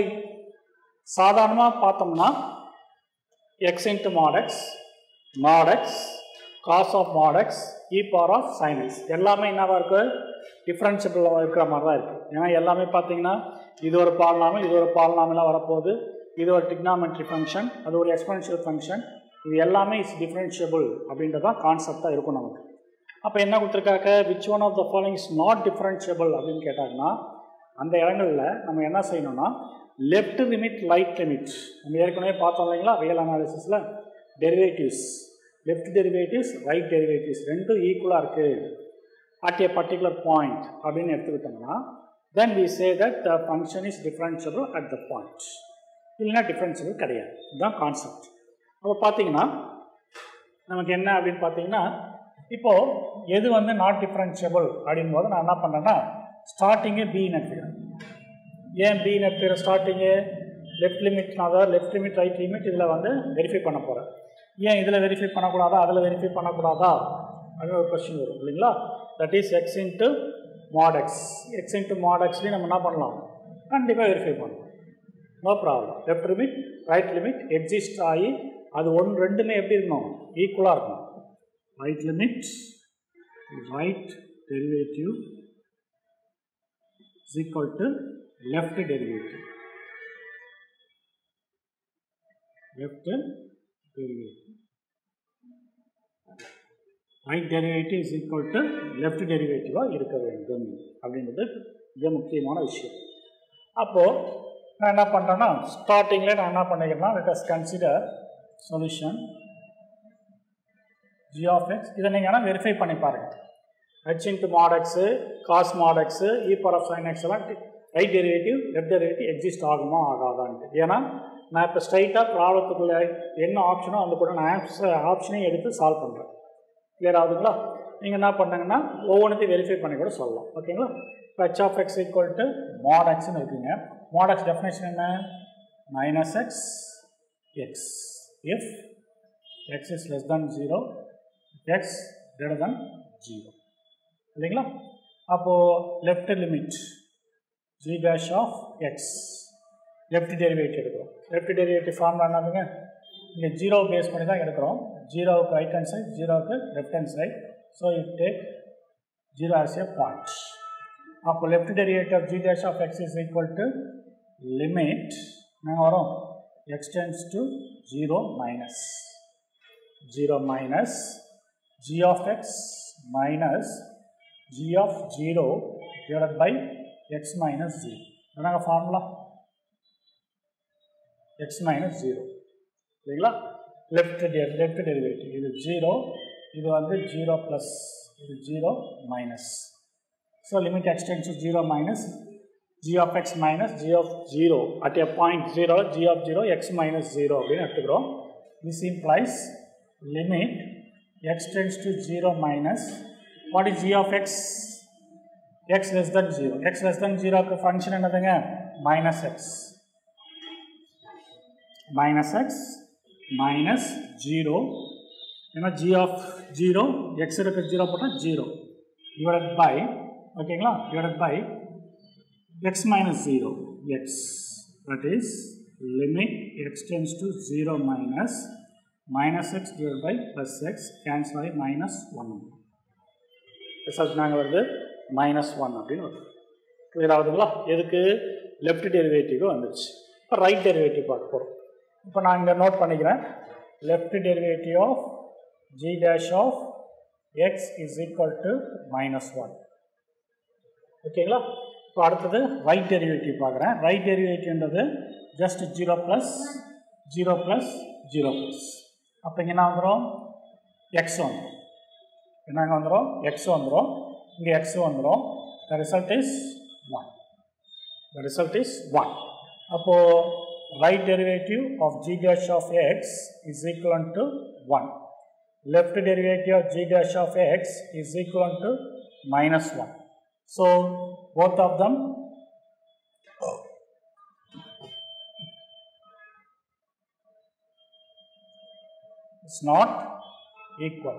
சாதாரணமாக பார்த்தோம்னா x into mod x mod x cos of mod x e power of sine x எல்லாமே என்னவாக இருக்குது டிஃப்ரென்ஷியபிள் இருக்கிற மாதிரி தான் இருக்குது ஏன்னா எல்லாமே பார்த்தீங்கன்னா இது ஒரு பால்நாமல் இது ஒரு பால்நாமெலாம் வரப்போகுது இது ஒரு டிக்னாமெட்ரி ஃபங்க்ஷன் அது ஒரு எக்ஸ்பென்ஷியல் ஃபங்க்ஷன் இது எல்லாமே இஸ் டிஃப்ரென்ஷியபிள் அப்படின்றதான் கான்செப்டாக இருக்கும் நமக்கு அப்போ என்ன கொடுத்துருக்காங்க which one of the following is not differentiable அப்படின்னு கேட்டாங்கன்னா அந்த இடங்களில் நம்ம என்ன செய்யணும்னா லெஃப்ட் லிமிட் ரைட் லிமிட் நம்ம ஏற்கனவே பார்த்தோம் இல்லைங்களா ரியல் அனாலிசிஸில் derivatives left derivatives right derivatives ரெண்டும் ஈக்குவலாக இருக்குது அட் ஏ பர்டிகுலர் பாயிண்ட் அப்படின்னு எடுத்துக்கிட்டோம்னா then we say that the function is differentiable at the point இல்லைன்னா டிஃப்ரென்ஷியபிள் கிடையாது இதுதான் கான்செப்ட் அப்போ பார்த்தீங்கன்னா நமக்கு என்ன அப்படின்னு பார்த்தீங்கன்னா இப்போது எது வந்து நாட் டிஃப்ரென்ஷியபிள் அப்படின் போது நான் என்ன பண்ணுறேன்னா ஸ்டார்டிங்கே பின்னு எடுத்துக்கிறேன் ஏன் பின்னு எடுத்துக்கிற ஸ்டார்டிங்கு லெஃப்ட் லிமிட் அதாவது லெஃப்ட் லிமிட் ரைட் லிமிட் இதில் வந்து வெரிஃபை பண்ண போகிறேன் ஏன் இதில் வெரிஃபை பண்ணக்கூடாதா அதில் வெரிஃபை பண்ணக்கூடாதா அப்படின்னு ஒரு கொஸ்டின் வரும் இல்லைங்களா that is x into mod x x into மாடெக்ஸ்லேயும் நம்ம என்ன பண்ணலாம் கண்டிப்பாக வெரிஃபை பண்ணலாம் no problem left limit right limit exist ஆகி அது ஒன்று ரெண்டுமே எப்படி இருக்கணும் ஈக்குவலாக இருக்கணும் right limit right derivative is equal to left derivative. Left derivative. Right derivative is equal to left டெரிவேட்டிவாக இருக்க வேண்டும் அப்படின்றது மிக முக்கியமான விஷயம் அப்போது நான் என்ன பண்ணுறேன்னா ஸ்டார்டிங்கில் நான் என்ன பண்ணிக்கிறேன்னா let us consider solution g of x இதை நீங்கள் ஆனால் வெரிஃபை பண்ணி பாருங்கள் h into mod x cos mod x e power of sine x எல்லாம் right derivative left derivative exist ஆகுமா ஆகாதான்ட்டு ஏன்னா நான் இப்போ ஸ்ட்ரைட்டாக ப்ராப்ளத்துக்குள்ளே என்ன ஆப்ஷனோ அந்த கூட நான் ஆப்ஷனையும் எடுத்து சால்வ் பண்ணுறேன் கிளியர் ஆகுதுங்களா நீங்கள் என்ன பண்ணாங்கன்னா ஒவ்வொன்றத்தையும் வெரிஃபை பண்ணி கூட சொல்லலாம் ஓகேங்களா இப்போ h of X equal to mod எக்ஸ்னு இருக்குங்க மாட் எக்ஸ் டெஃபினேஷன் என்ன minus x x if x is less than zero x greater than zero இல்லைங்களா அப்போது left limit g dash of x left derivative எடுக்கிறோம் லெஃப்ட் டெரிவேட்டிவ் ஃபார்முலா என்னதுங்க இங்கே zero base பண்ணி தான் எடுக்கிறோம் ஜீரோவுக்கு ரைட் ஹேண்ட் சைட் ஜீரோவுக்கு left hand side so it take zero as a point அப்போ left derivative of g dash of X is equal to limit நாங்கள் வரோம் x tends to zero minus zero minus g of x minus g of 0 divided by x minus 0. என்னங்க formula x minus 0 இல்லைங்களா left left derivative இது zero இது வந்து zero plus இது zero minus so limit x tends zero minus g of x minus g of zero at a point zero g of zero x minus zero அப்படின்னு எடுத்துக்கிறோம் this implies limit x tends to zero minus what is g of x x less than 0 x less than 0 க்கு function என்னதுங்க minus x minus x minus zero ஏன்னா g of zero x இருக்கிற zero போட்டால் zero divided by ஓகேங்களா divided by x minus zero x that is limit x tends to zero minus minus x divide by plus x cancel ஆகி minus one result நாங்கள் வருது minus one அப்படின்னு வருது clear ஆகுதுங்களா எதுக்கு left derivative வந்துச்சு இப்போ right derivative பார்க்க போகிறோம் இப்போ நான் இங்கே நோட் பண்ணிக்கிறேன் left derivative of g dash of X is equal to minus one ஓகேங்களா இப்போ அடுத்தது ரைட் டெரிவேட்டிவ் பார்க்குறேன் ரைட் டெரிவேட்டிவ்ன்றது just zero plus zero plus zero plus அப்போ இங்கே என்ன வந்துடும் எக்ஸ் வந்துடும் என்னங்க வந்துடும் எக்ஸ் வந்துடும் இங்கே எக்ஸ் வந்துடும் the result is one the result is one அப்போது right derivative of g dash of X is equal to one left derivative of g dash of x is equal to minus 1. So, both of them is not equal.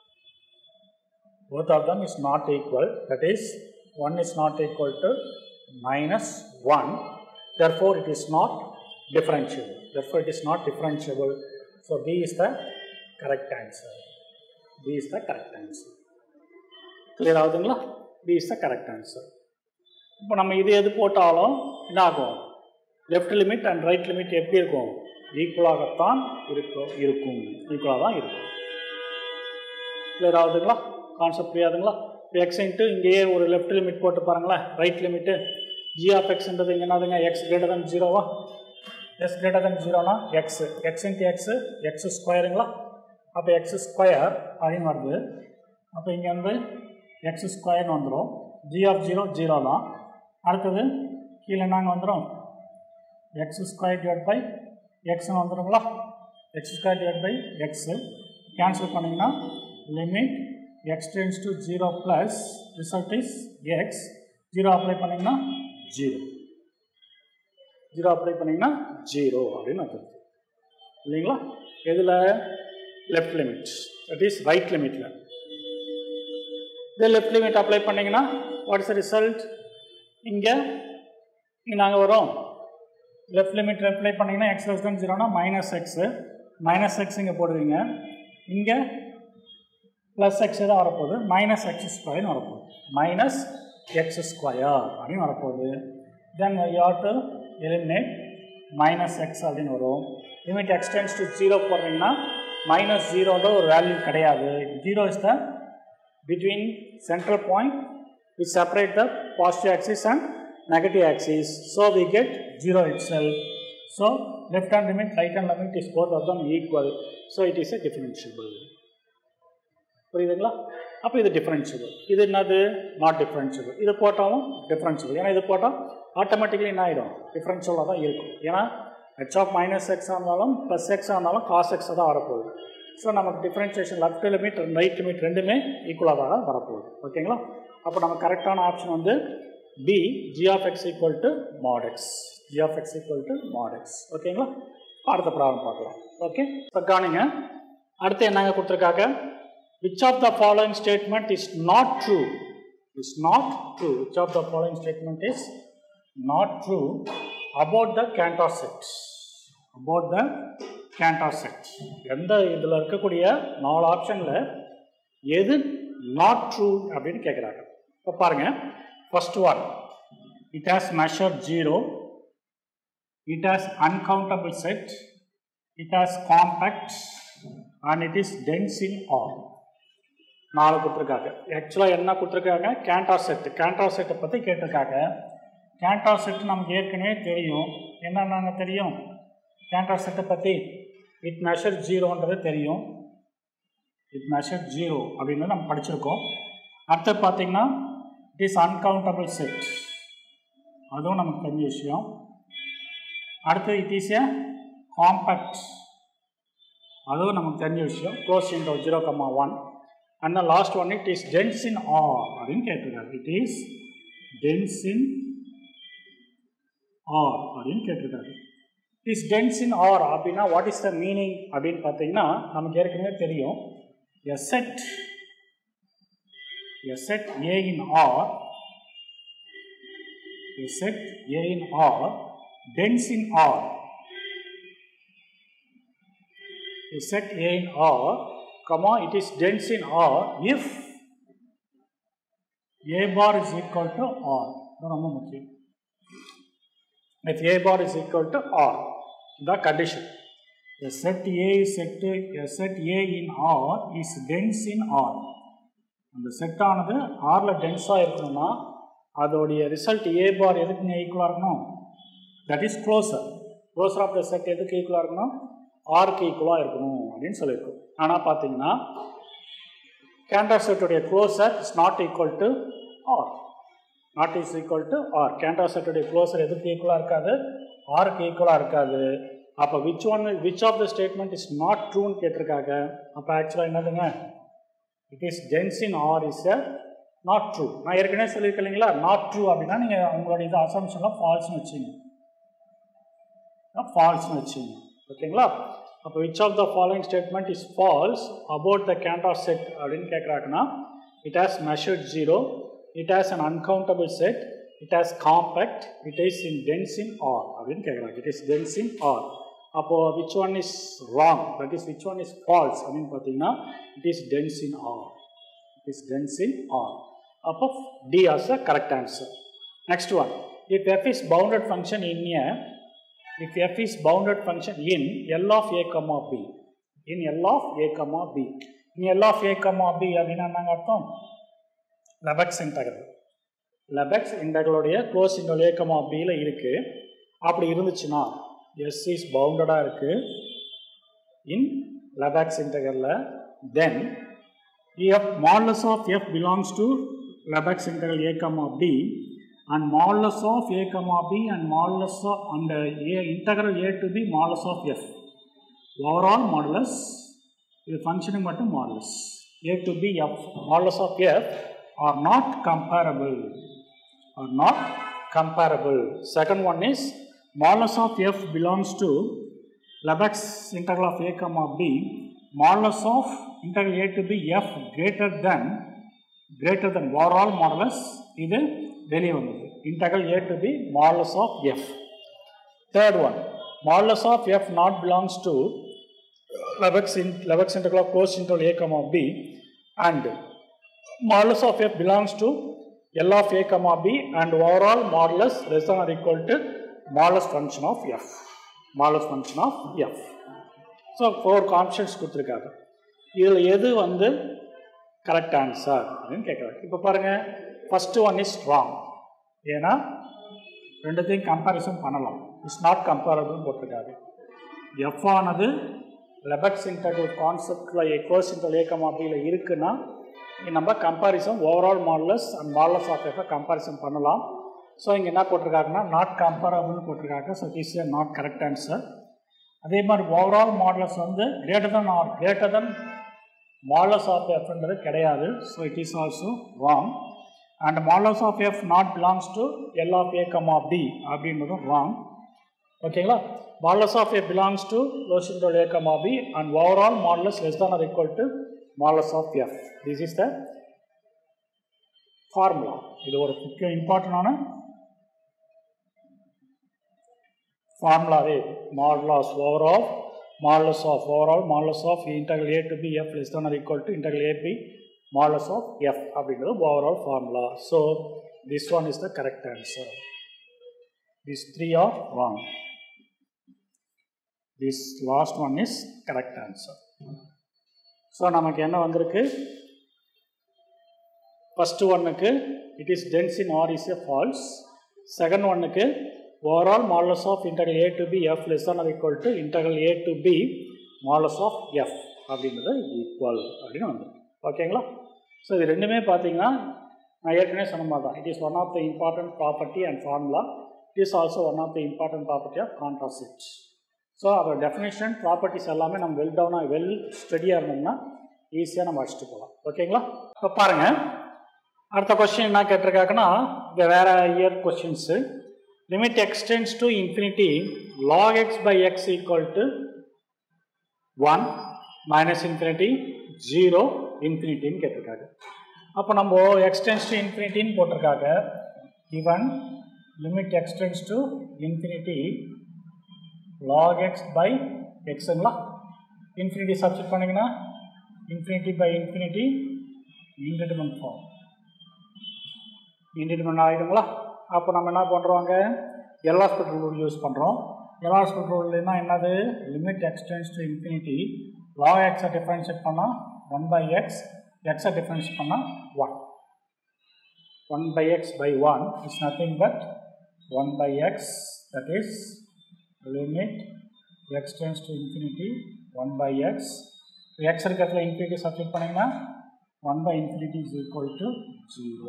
Both of them is not equal. That is, one is not equal to minus 1. Therefore, it is not differentiable. Therefore, it is not differentiable. So, B is the correct answer. B is the correct answer. Clear ஆகுதுங்களா B is the correct answer இப்போ நம்ம இது எது போட்டாலும் என்ன ஆகும் left limit and right limit எப்படி இருக்கும் ஈக்குவலாகத்தான் இருக்கும் இருக்கும் ஈக்குவலாக தான் இருக்கும் கிளியர் ஆகுதுங்களா கான்செப்ட் புரியாதுங்களா இப்போ எக்ஸ் இன்ட்டு இங்கேயே ஒரு லெஃப்ட் லிமிட் போட்டு பாருங்களேன் ரைட் லிமிட்டு ஜி ஆஃப் எக்ஸ்ன்றது இங்கே என்னதுங்க எக்ஸ் கிரேட்டர் தன் ஜீரோவா எக்ஸ் கிரேட்டர் தன் ஜீரோனா x x into x x ஸ்கொயருங்களா அப்போ எக்ஸ் ஸ்கொயர் அப்படின்னு வருது அப்போ இங்கே வந்து எக்ஸ் ஸ்கொயர்னு வந்துடும் ஜி ஆஃப் ஜீரோ ஜீரோ தான் அடுத்தது கீழே நாங்கள் வந்துடும் எக்ஸ் ஸ்கொயர் டிவைட் பை எக்ஸ்னு வந்துடுங்களா x square divide by x cancel பண்ணிங்கன்னா limit x tends to zero plus result is x zero apply பண்ணிங்கன்னா ஜீரோ ஜீரோ அப்ளை பண்ணிங்கன்னா ஜீரோ அப்படின்னு அர்த்தம் இல்லைங்களா எதில் left limit that is right லிமிட்டில் இதே லெஃப்ட் லிமிட் அப்ளை பண்ணிங்கன்னா வாட் இஸ் த ரிசல்ட் இங்கே இங்கே நாங்கள் வரோம் லெஃப்ட் லிமிட் அப்ளை பண்ணிங்கன்னா எக்ஸ் லெஸ் தன் ஜீரோனா மைனஸ் எக்ஸு மைனஸ் எக்ஸ் இங்கே போடுவீங்க இங்கே ப்ளஸ் எக்ஸ் தான் வரப்போகுது மைனஸ் எக்ஸ் ஸ்கொயர்னு வரப்போகுது மைனஸ் எக்ஸ் ஸ்கொயர் அப்படின்னு வரப்போகுது then you have to eliminate minus x அப்படின்னு வரும் லிமிட் எக்ஸ்டென்ஸ் டு ஜீரோ போடுறீங்கன்னா மைனஸ் ஜீரோன்ற ஒரு வேல்யூ கிடையாது zero is the between central point which separate the positive axis and negative axis. So we get 0 itself. So left hand limit, right hand limit is both of them equal. So it is a differentiable. புரியுதுங்களா அப்போ இது differentiable இது என்னது not differentiable இது போட்டாலும் differentiable ஏன்னா இது போட்டால் ஆட்டோமேட்டிக்கலி என்ன ஆகிடும் டிஃப்ரென்ஷியலாக தான் இருக்கும் ஏன்னா ஹெச் ஆஃப் மைனஸ் எக்ஸாக இருந்தாலும் ப்ளஸ் எக்ஸாக இருந்தாலும் காஸ் எக்ஸாக தான் வரப்போகுது ஸோ நமக்கு differentiation left limit right limit ரெண்டுமே ஈக்குவலாக தான் வரப்போகுது ஓகேங்களா அப்போ நம்ம கரெக்டான ஆப்ஷன் வந்து B g of X equal to mod x g of X equal to mod x ஓகேங்களா அடுத்த ப்ராப்ளம் பார்க்கலாம் ஓகே இப்போ கவனிங்க அடுத்து என்னங்க கொடுத்துருக்காங்க which of the following statement is not true is not true which of the following statement is not true about the Cantor set about the Cantor set எந்த இதில் இருக்கக்கூடிய நாலு ஆப்ஷனில் எது நாட் ட்ரூ அப்படின்னு கேட்குறாங்க இப்போ பாருங்கள் first one it has measure zero it has uncountable set it has compact and it is dense in all நாலு கொடுத்துருக்காங்க ஆக்சுவலாக என்ன கொடுத்துருக்காங்க கேண்டார் செட்டு கேண்டார் செட்டை பற்றி கேட்டிருக்காங்க கேண்டார் செட்டு நமக்கு ஏற்கனவே தெரியும் என்னென்னாங்க தெரியும் கேண்டார் செட்டை பற்றி இட் மெஷர் ஜீரோன்றது தெரியும் இட் மெஷர் ஜீரோ அப்படின்னு நம்ம படிச்சிருக்கோம் அடுத்து பார்த்தீங்கன்னா இட் இஸ் அன்கவுண்டபிள் செட் அதுவும் நமக்கு தெரிஞ்ச விஷயம் அடுத்து இட் இஸ் ஏ காம்பேக்ட் அதுவும் நமக்கு தெரிஞ்ச விஷயம் close in zero comma one and last one it is dense in R அப்படின்னு கேட்டிருக்காரு it is dense in R அப்படின்னு கேட்டிருக்காரு இஸ் டென்ஸ் இன் ஆர் அப்படின்னா வாட் இஸ் த மீனிங் அப்படின்னு பார்த்தீங்கன்னா நமக்கு ஏற்கனவே தெரியும் a set a set A in R a set A in R dense in R a set A in R, comma, it is dense in R if A bar is equal to R. இது ரொம்ப முக்கியம் if A bar is equal to R, the condition. A set A is set, a set A in R is dense in R. அந்த செட்டானது ஆரில் டென்ஸாக இருக்கணும்னா அதோடைய result ஏ பார் எதுக்குங்க ஈக்குவலாக இருக்கணும் that is closure closure of the set எதுக்கு ஈக்குவலாக இருக்கணும் ஆருக்கு ஈக்குவலாக இருக்கணும் அப்படின்னு சொல்லியிருக்கோம் ஆனால் பார்த்தீங்கன்னா கேண்டா செட்டுடைய closure is not equal to R not is equal to R Cantor செட்டுடைய க்ளோசர் எதுக்கு ஈக்குவலாக இருக்காது ஆருக்கு ஈக்குவலாக இருக்காது அப்போ which one which of the statement is not ட்ரூன்னு கேட்டிருக்காங்க அப்போ ஆக்சுவலாக என்னதுங்க it is dense in R is a not true நான் ஏற்கனவே சொல்லியிருக்கேன் இல்லைங்களா நாட் ட்ரூ அப்படின்னா நீங்கள் உங்களுடைய இது அசம்ஷன்லாம் ஃபால்ஸ்னு வச்சுங்க ஃபால்ஸ்னு வச்சுங்க ஓகேங்களா அப்போ which of the following statement is false about the Cantor set அப்படின்னு கேட்குறாங்கன்னா it has measured zero it has un uncountable set it has compact it is in dense in R அப்படின்னு கேட்குறாங்க it is dense in R அப்போது which one is wrong that is which one is false அப்படின்னு பார்த்தீங்கன்னா it is dense in R it is dense in R அப்போ D as a correct answer next one if F is bounded function in a if f is bounded function in L of a comma b in L of a comma b in L of a comma b அப்படின்னா என்னங்க அர்த்தம் Lebesgue integral Lebesgue இன்டகருடைய close interval a comma பியில் இருக்குது அப்படி இருந்துச்சுன்னா s is பவுண்டடாக இருக்குது இன் லெபக்ஸ் இன்டகரில் then f modulus of f belongs to Lebesgue integral a comma B and modulus of a comma b and modulus of and uh, a integral a to b modulus of f overall modulus இது ஃபங்க்ஷனுக்கு மட்டும் modulus a to b f modulus of f are not comparable are not comparable second one is modulus of f belongs to Lebesgue integral of a comma b modulus of integral a to b f greater than greater than overall modulus இது வெளியே வந்தது integral a to b modulus of f third one modulus of f not belongs to Lebesgue in Lebesgue integral of closed integral a comma b and modulus of f belongs to L of a comma b and overall modulus less than or equal to modulus function of f modulus function of f so four options கொடுத்துருக்காங்க இதில் எது வந்து correct answer அப்படின்னு கேட்குறாங்க இப்போ பாருங்கள் first one is wrong ஏன்னா ரெண்டுத்தையும் கம்பேரிசன் பண்ணலாம் இட்ஸ் நாட் கம்பேரபிள் போட்டிருக்காரு எஃப் ஆனது லெபக்ஸ் இன்டர்வியூ கான்செப்டில் எக்வர்ஸ் இன்டர் ஏக்கம் அப்படியில் இருக்குன்னா நம்ம comparison overall modulus and modulus of எஃபை கம்பேரிசன் பண்ணலாம் ஸோ இங்கே என்ன போட்டிருக்காங்கன்னா நாட் கம்பேரபிள்னு போட்டிருக்காங்க so is a not correct answer அதே மாதிரி ஓவரால் மாடலஸ் வந்து greater than or greater than modulus of எஃப்ன்றது கிடையாது so it is also wrong and modulus of f not belongs to L of a come of d அப்படின்றதும் wrong ஓகேங்களா modulus of a belongs to லோசின்டோல் a come of B and overall modulus less than or equal to modulus of f this is the formula இது ஒரு முக்கிய இம்பார்ட்டண்டான ஃபார்முலாவே modulus overall modulus of overall modulus of integral a to b f less than or equal to integral a b modulus of f அப்படிங்கிறது overall formula so this one is the correct answer these three are wrong this last one is correct answer so நமக்கு என்ன வந்திருக்கு first ஒன்னுக்கு it is dense in R is a false second ஒன்னுக்கு overall modulus of integral a to b f less or equal to integral a to b modulus of f அப்படின்றது equal அப்படின்னு வந்துருக்கு ஓகேங்களா so இது ரெண்டுமே பார்த்தீங்கன்னா நான் ஏற்கனவே சொன்ன மாதிரி தான் it is one of the important property and formula it is also one of the important property of கான்ட்ராசிட் ஸோ அதோட டெஃபினேஷன் ப்ராப்பர்ட்டிஸ் எல்லாமே நம்ம வெல் டவுனாக வெல் ஸ்டடியாக இருந்தோம்னா ஈஸியாக நம்ம அடிச்சுட்டு போகலாம் ஓகேங்களா இப்போ பாருங்கள் அடுத்த கொஸ்டின் என்ன கேட்டிருக்காங்கன்னா இங்கே வேறு year questions limit extends to infinity log x by x equal to 1 minus infinity 0 இன்ஃபினிட்டின்னு கேட்டிருக்காங்க அப்போ நம்ம எக்ஸ்டென்ஸ் டு இன்ஃபினிட்டின்னு போட்டிருக்காங்க given limit extends to infinity log x by xங்களா இன்ஃபினிட்டி சப்ஸ்டிட் பண்ணிங்கன்னா infinity by infinity indeterminate form indeterminate ஆகிடுங்களா அப்போ நம்ம என்ன பண்ணுறோங்க எல்ஆஸ்பிட்டல் ரூல் யூஸ் பண்ணுறோம் எல்ஆஸ்பிட்டல் ரூல்னா என்னது limit x tends to infinity log எக்ஸை டிஃபரன்ஷியேட் பண்ணால் ஒன் பை எக்ஸ் எக்ஸை டிஃபரன்ஷியேட் பண்ணால் one one by x by one is nothing but one by x that is limit x tends to infinity one by x x இருக்கிறதுல infinity substitute பண்ணிங்கன்னா one by infinity is equal to zero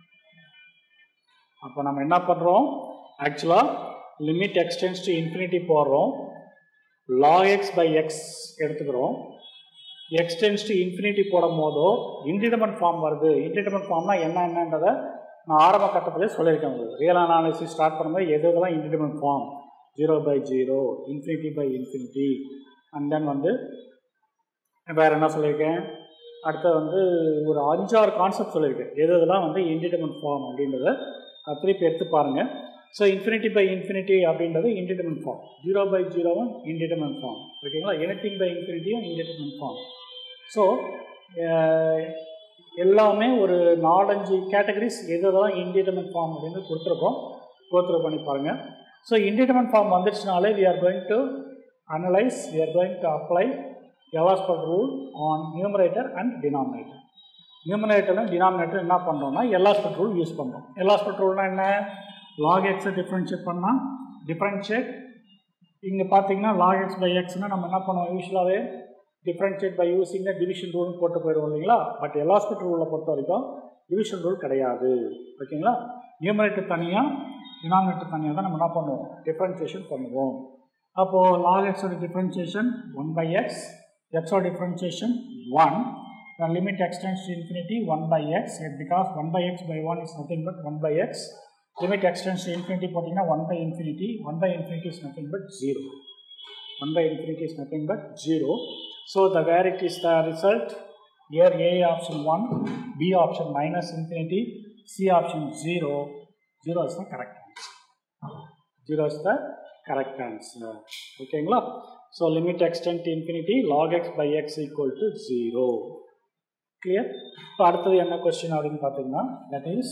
அப்போ நம்ம என்ன பண்ணுறோம் ஆக்சுவலாக limit x tends to infinity போடுறோம் log x by x எடுத்துக்கிறோம் x tends to infinity போடும் போதோ இன்டிடர்மெண்ட் ஃபார்ம் வருது இன்டிடர்மெண்ட் ஃபார்ம்னா என்ன என்னன்றதை நான் ஆரம்ப கட்டத்திலே சொல்லியிருக்கேன் உங்களுக்கு ரியல் அனாலிசிஸ் ஸ்டார்ட் பண்ணும்போது எது எதெல்லாம் indeterminate form zero by zero infinity by infinity and then வந்து வேறு என்ன சொல்லியிருக்கேன் அடுத்து வந்து ஒரு அஞ்சாறு கான்செப்ட் சொல்லியிருக்கேன் எது எதெல்லாம் வந்து இன்டிடர்மெண்ட் ஃபார்ம் அப்படின்றத அது திருப்பி எடுத்து பாருங்கள் ஸோ இன்ஃபினிட்டி பை இன்ஃபினிட்டி அப்படின்றது இன்டிடர்மெண்ட் ஃபார்ம் ஜீரோ பை ஜீரோவும் இன்டிடர்மெண்ட் ஃபார்ம் ஓகேங்களா எனிதிங் பை இன்ஃபினிட்டியும் இன்டிடர்மெண்ட் ஃபார்ம் ஸோ எல்லாமே ஒரு நாலஞ்சு கேட்டகரிஸ் எதெல்லாம் இன்டிடர்மெண்ட் ஃபார்ம் அப்படின்னு கொடுத்துருக்கோம் கோத்ரூ பண்ணி பாருங்கள் ஸோ இன்டிடர்மெண்ட் ஃபார்ம் வந்துடுச்சுனாலே we are going to analyse we are going to apply L'Hospital rule on numerator and denominator நியூமரேட்டரும் டினாமினேட்டர் என்ன பண்ணுறோம்னா எலாஸ்பர் ரூல் யூஸ் பண்ணுறோம் எலாஸ்பர் ரூல்னால் என்ன லாக் எக்ஸை டிஃப்ரென்ஷியேட் பண்ணால் டிஃப்ரென்ஷியேட் இங்கே பார்த்தீங்கன்னா லாக் எக்ஸ் பை எக்ஸ்னால் நம்ம என்ன பண்ணுவோம் யூஸ்வலாகவே டிஃப்ரென்ஷியேட் பை யூஸிங் டிவிஷன் ரூல்னு போட்டு போயிடுவோம் இல்லைங்களா பட் எலாஸ்பிட் ரூலை பொறுத்த வரைக்கும் டிவிஷன் ரூல் கிடையாது ஓகேங்களா நியூமரேட்டர் தனியாக டினாமினேட்டர் தனியாக தான் நம்ம என்ன பண்ணுவோம் டிஃப்ரென்ஷியேஷன் பண்ணுவோம் அப்போது லாக் எக்ஸோட டிஃப்ரென்ஷியேஷன் ஒன் பை எக்ஸ் எக்ஸோட differentiation one the limit extends to infinity 1 by x because 1 by x by 1 is nothing but 1 by x limit extends to infinity போட்டிங்கன்னா 1 by infinity 1 by infinity is nothing but 0 1 by infinity is nothing but 0 so the where it is the result here a option 1 b option minus infinity c option 0 0 is the correct answer 0 is the correct answer ஓகேங்களா so limit extend to infinity log x by x equal to 0 clear இப்போ அடுத்தது என்ன question அப்படின்னு பார்த்தீங்கன்னா that is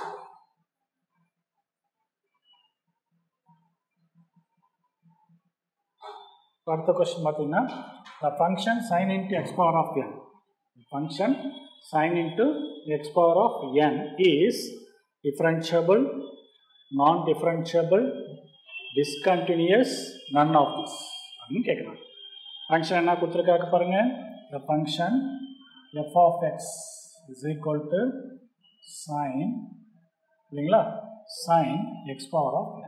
அடுத்த question பார்த்தீங்கன்னா the function sine into x power of n function sine into x power of n is differentiable non differentiable discontinuous none of this அப்படின்னு கேட்குறாங்க function என்ன கொடுத்துருக்காங்க பாருங்கள் the function f of x is equal to sin இல்லைங்களா sin x power of n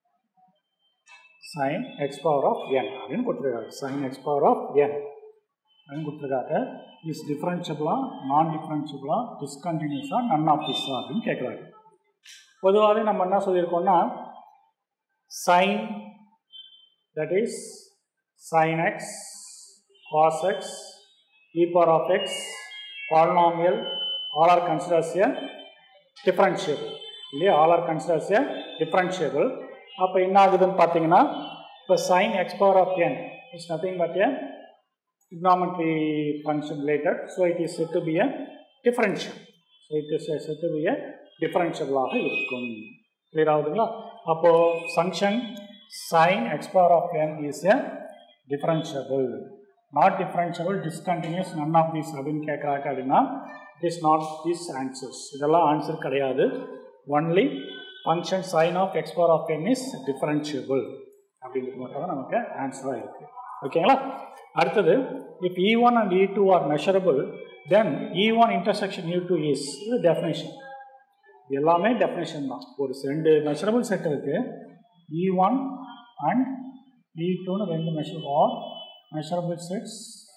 sin x power of n அப்படின்னு கொடுத்துருக்காங்க sin x power of n அப்படின்னு கொடுத்துருக்காங்க இஸ் டிஃப்ரென்ஷியபிளா நான் டிஃப்ரென்ஷியபிளா டிஸ்கண்டினியூஸா நன் ஆஃப் திஸா அப்படின்னு கேட்குறாங்க பொதுவாகவே நம்ம என்ன சொல்லியிருக்கோம்னா sine that is sine x cos x e power of x polynomial all are considered as a differentiable இல்லையா all are considered as a differentiable அப்போ என்ன ஆகுதுன்னு பார்த்தீங்கன்னா இப்போ sin x power of n is nothing but a trigonometry function related so it is said to be a differential so it is said to be a differentiable ஆக இருக்கும் clear ஆகுதுங்களா அப்போ function sin x power of n is a differentiable not differentiable discontinuous none of these அப்படின்னு கேட்குறாங்க அப்படின்னா it is not these answers இதெல்லாம் answer கிடையாது only function sine of x power of n is differentiable அப்படின்றது மட்டும் தான் நமக்கு ஆன்சராக இருக்குது ஓகேங்களா அடுத்தது if E one and E two are measurable then E one intersection E two is இது டெஃபினேஷன் எல்லாமே டெஃபினேஷன் தான் ஒரு ரெண்டு மெஷரபிள் செட் இருக்குது இ ஒன் அண்ட் இ டூன்னு ரெண்டு measure are measurable sets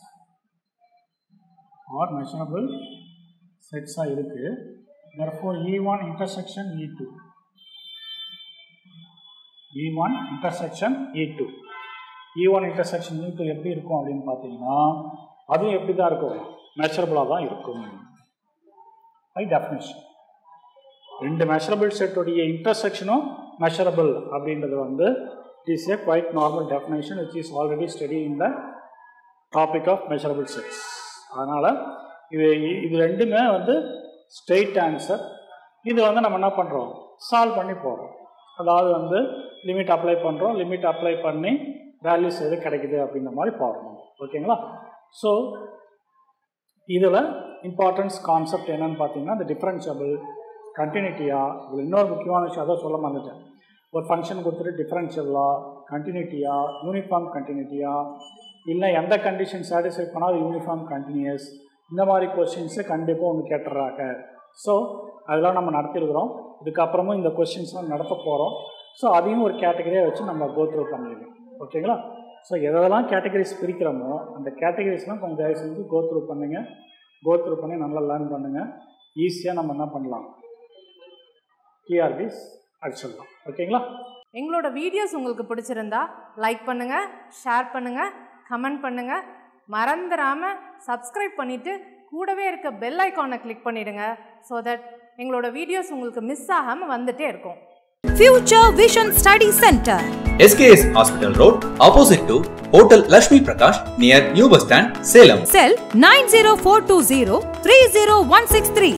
or measurable sets ஆ இருக்கு therefore e1 intersection e2 E one intersection E two E one intersection E two எப்படி இருக்கும் அப்படின்னு பார்த்தீங்கன்னா அதுவும் எப்படி தான் இருக்கும் மெஷரபுளாக தான் இருக்கும் பை டெஃபினேஷன் ரெண்டு மெஷரபிள் செட்டுடைய இன்டர்செக்ஷனும் மெஷரபிள் அப்படின்றது வந்து it is a quite normal definition which is already study in the topic of measurable sets அதனால் இது இது ரெண்டுமே வந்து ஸ்ட்ரெயிட் ஆன்சர் இது வந்து நம்ம என்ன பண்ணுறோம் சால்வ் பண்ணி போகிறோம் அதாவது வந்து லிமிட் அப்ளை பண்ணுறோம் லிமிட் அப்ளை பண்ணி வேல்யூஸ் எது கிடைக்குது அப்படின்ற மாதிரி பார்க்கணும் ஓகேங்களா ஸோ இதில் இம்பார்ட்டன்ஸ் கான்செப்ட் என்னன்னு பார்த்தீங்கன்னா இந்த டிஃப்ரென்ஷியபிள் கண்டினியூட்டியா இதில் இன்னொரு முக்கியமான விஷயம் அதான் சொல்ல மறந்துட்டேன் ஒரு ஃபங்க்ஷன் கொடுத்துட்டு டிஃப்ரென்ஷியலா கண்டினியூட்டியா யூனிஃபார்ம் கண்டினியூட்டியா இல்லை எந்த கண்டிஷன் சாட்டிஸ்ஃபை பண்ணால் அது யூனிஃபார்ம் கண்டினியூஸ் இந்த மாதிரி கொஸ்டின்ஸு கண்டிப்பாக ஒன்று கேட்டுறாங்க ஸோ அதெல்லாம் நம்ம நடத்திருக்கிறோம் இதுக்கப்புறமும் இந்த கொஸ்டின்ஸ்லாம் நடத்த போகிறோம் ஸோ அதையும் ஒரு கேட்டகரியாக வச்சு நம்ம கோத்ரூ பண்ணிடுவோம் ஓகேங்களா ஸோ எதெல்லாம் கேட்டகரிஸ் பிரிக்கிறோமோ அந்த கேட்டகரிஸ்லாம் கொஞ்சம் தயவு செஞ்சு கோத்ரூ பண்ணுங்கள் கோத்ரூ பண்ணி நல்லா லேர்ன் பண்ணுங்கள் ஈஸியாக நம்ம என்ன பண்ணலாம் டிஆர்பிஸ் அடிச்சிடலாம் ஓகேங்களா எங்களோட வீடியோஸ் உங்களுக்கு பிடிச்சிருந்தா லைக் பண்ணுங்க ஷேர் பண்ணுங்க கமெண்ட் பண்ணுங்க மறந்துடாம சப்ஸ்கிரைப் பண்ணிட்டு கூடவே இருக்க பெல் ஐகானை கிளிக் பண்ணிடுங்க ஸோ தட் எங்களோட வீடியோஸ் உங்களுக்கு மிஸ் ஆகாமல் வந்துட்டே இருக்கும் Future Vision Study Center. SKS Hospital Road, opposite to Hotel Lashmi Prakash, near New Bus Stand, Salem. Cell 90420 30163.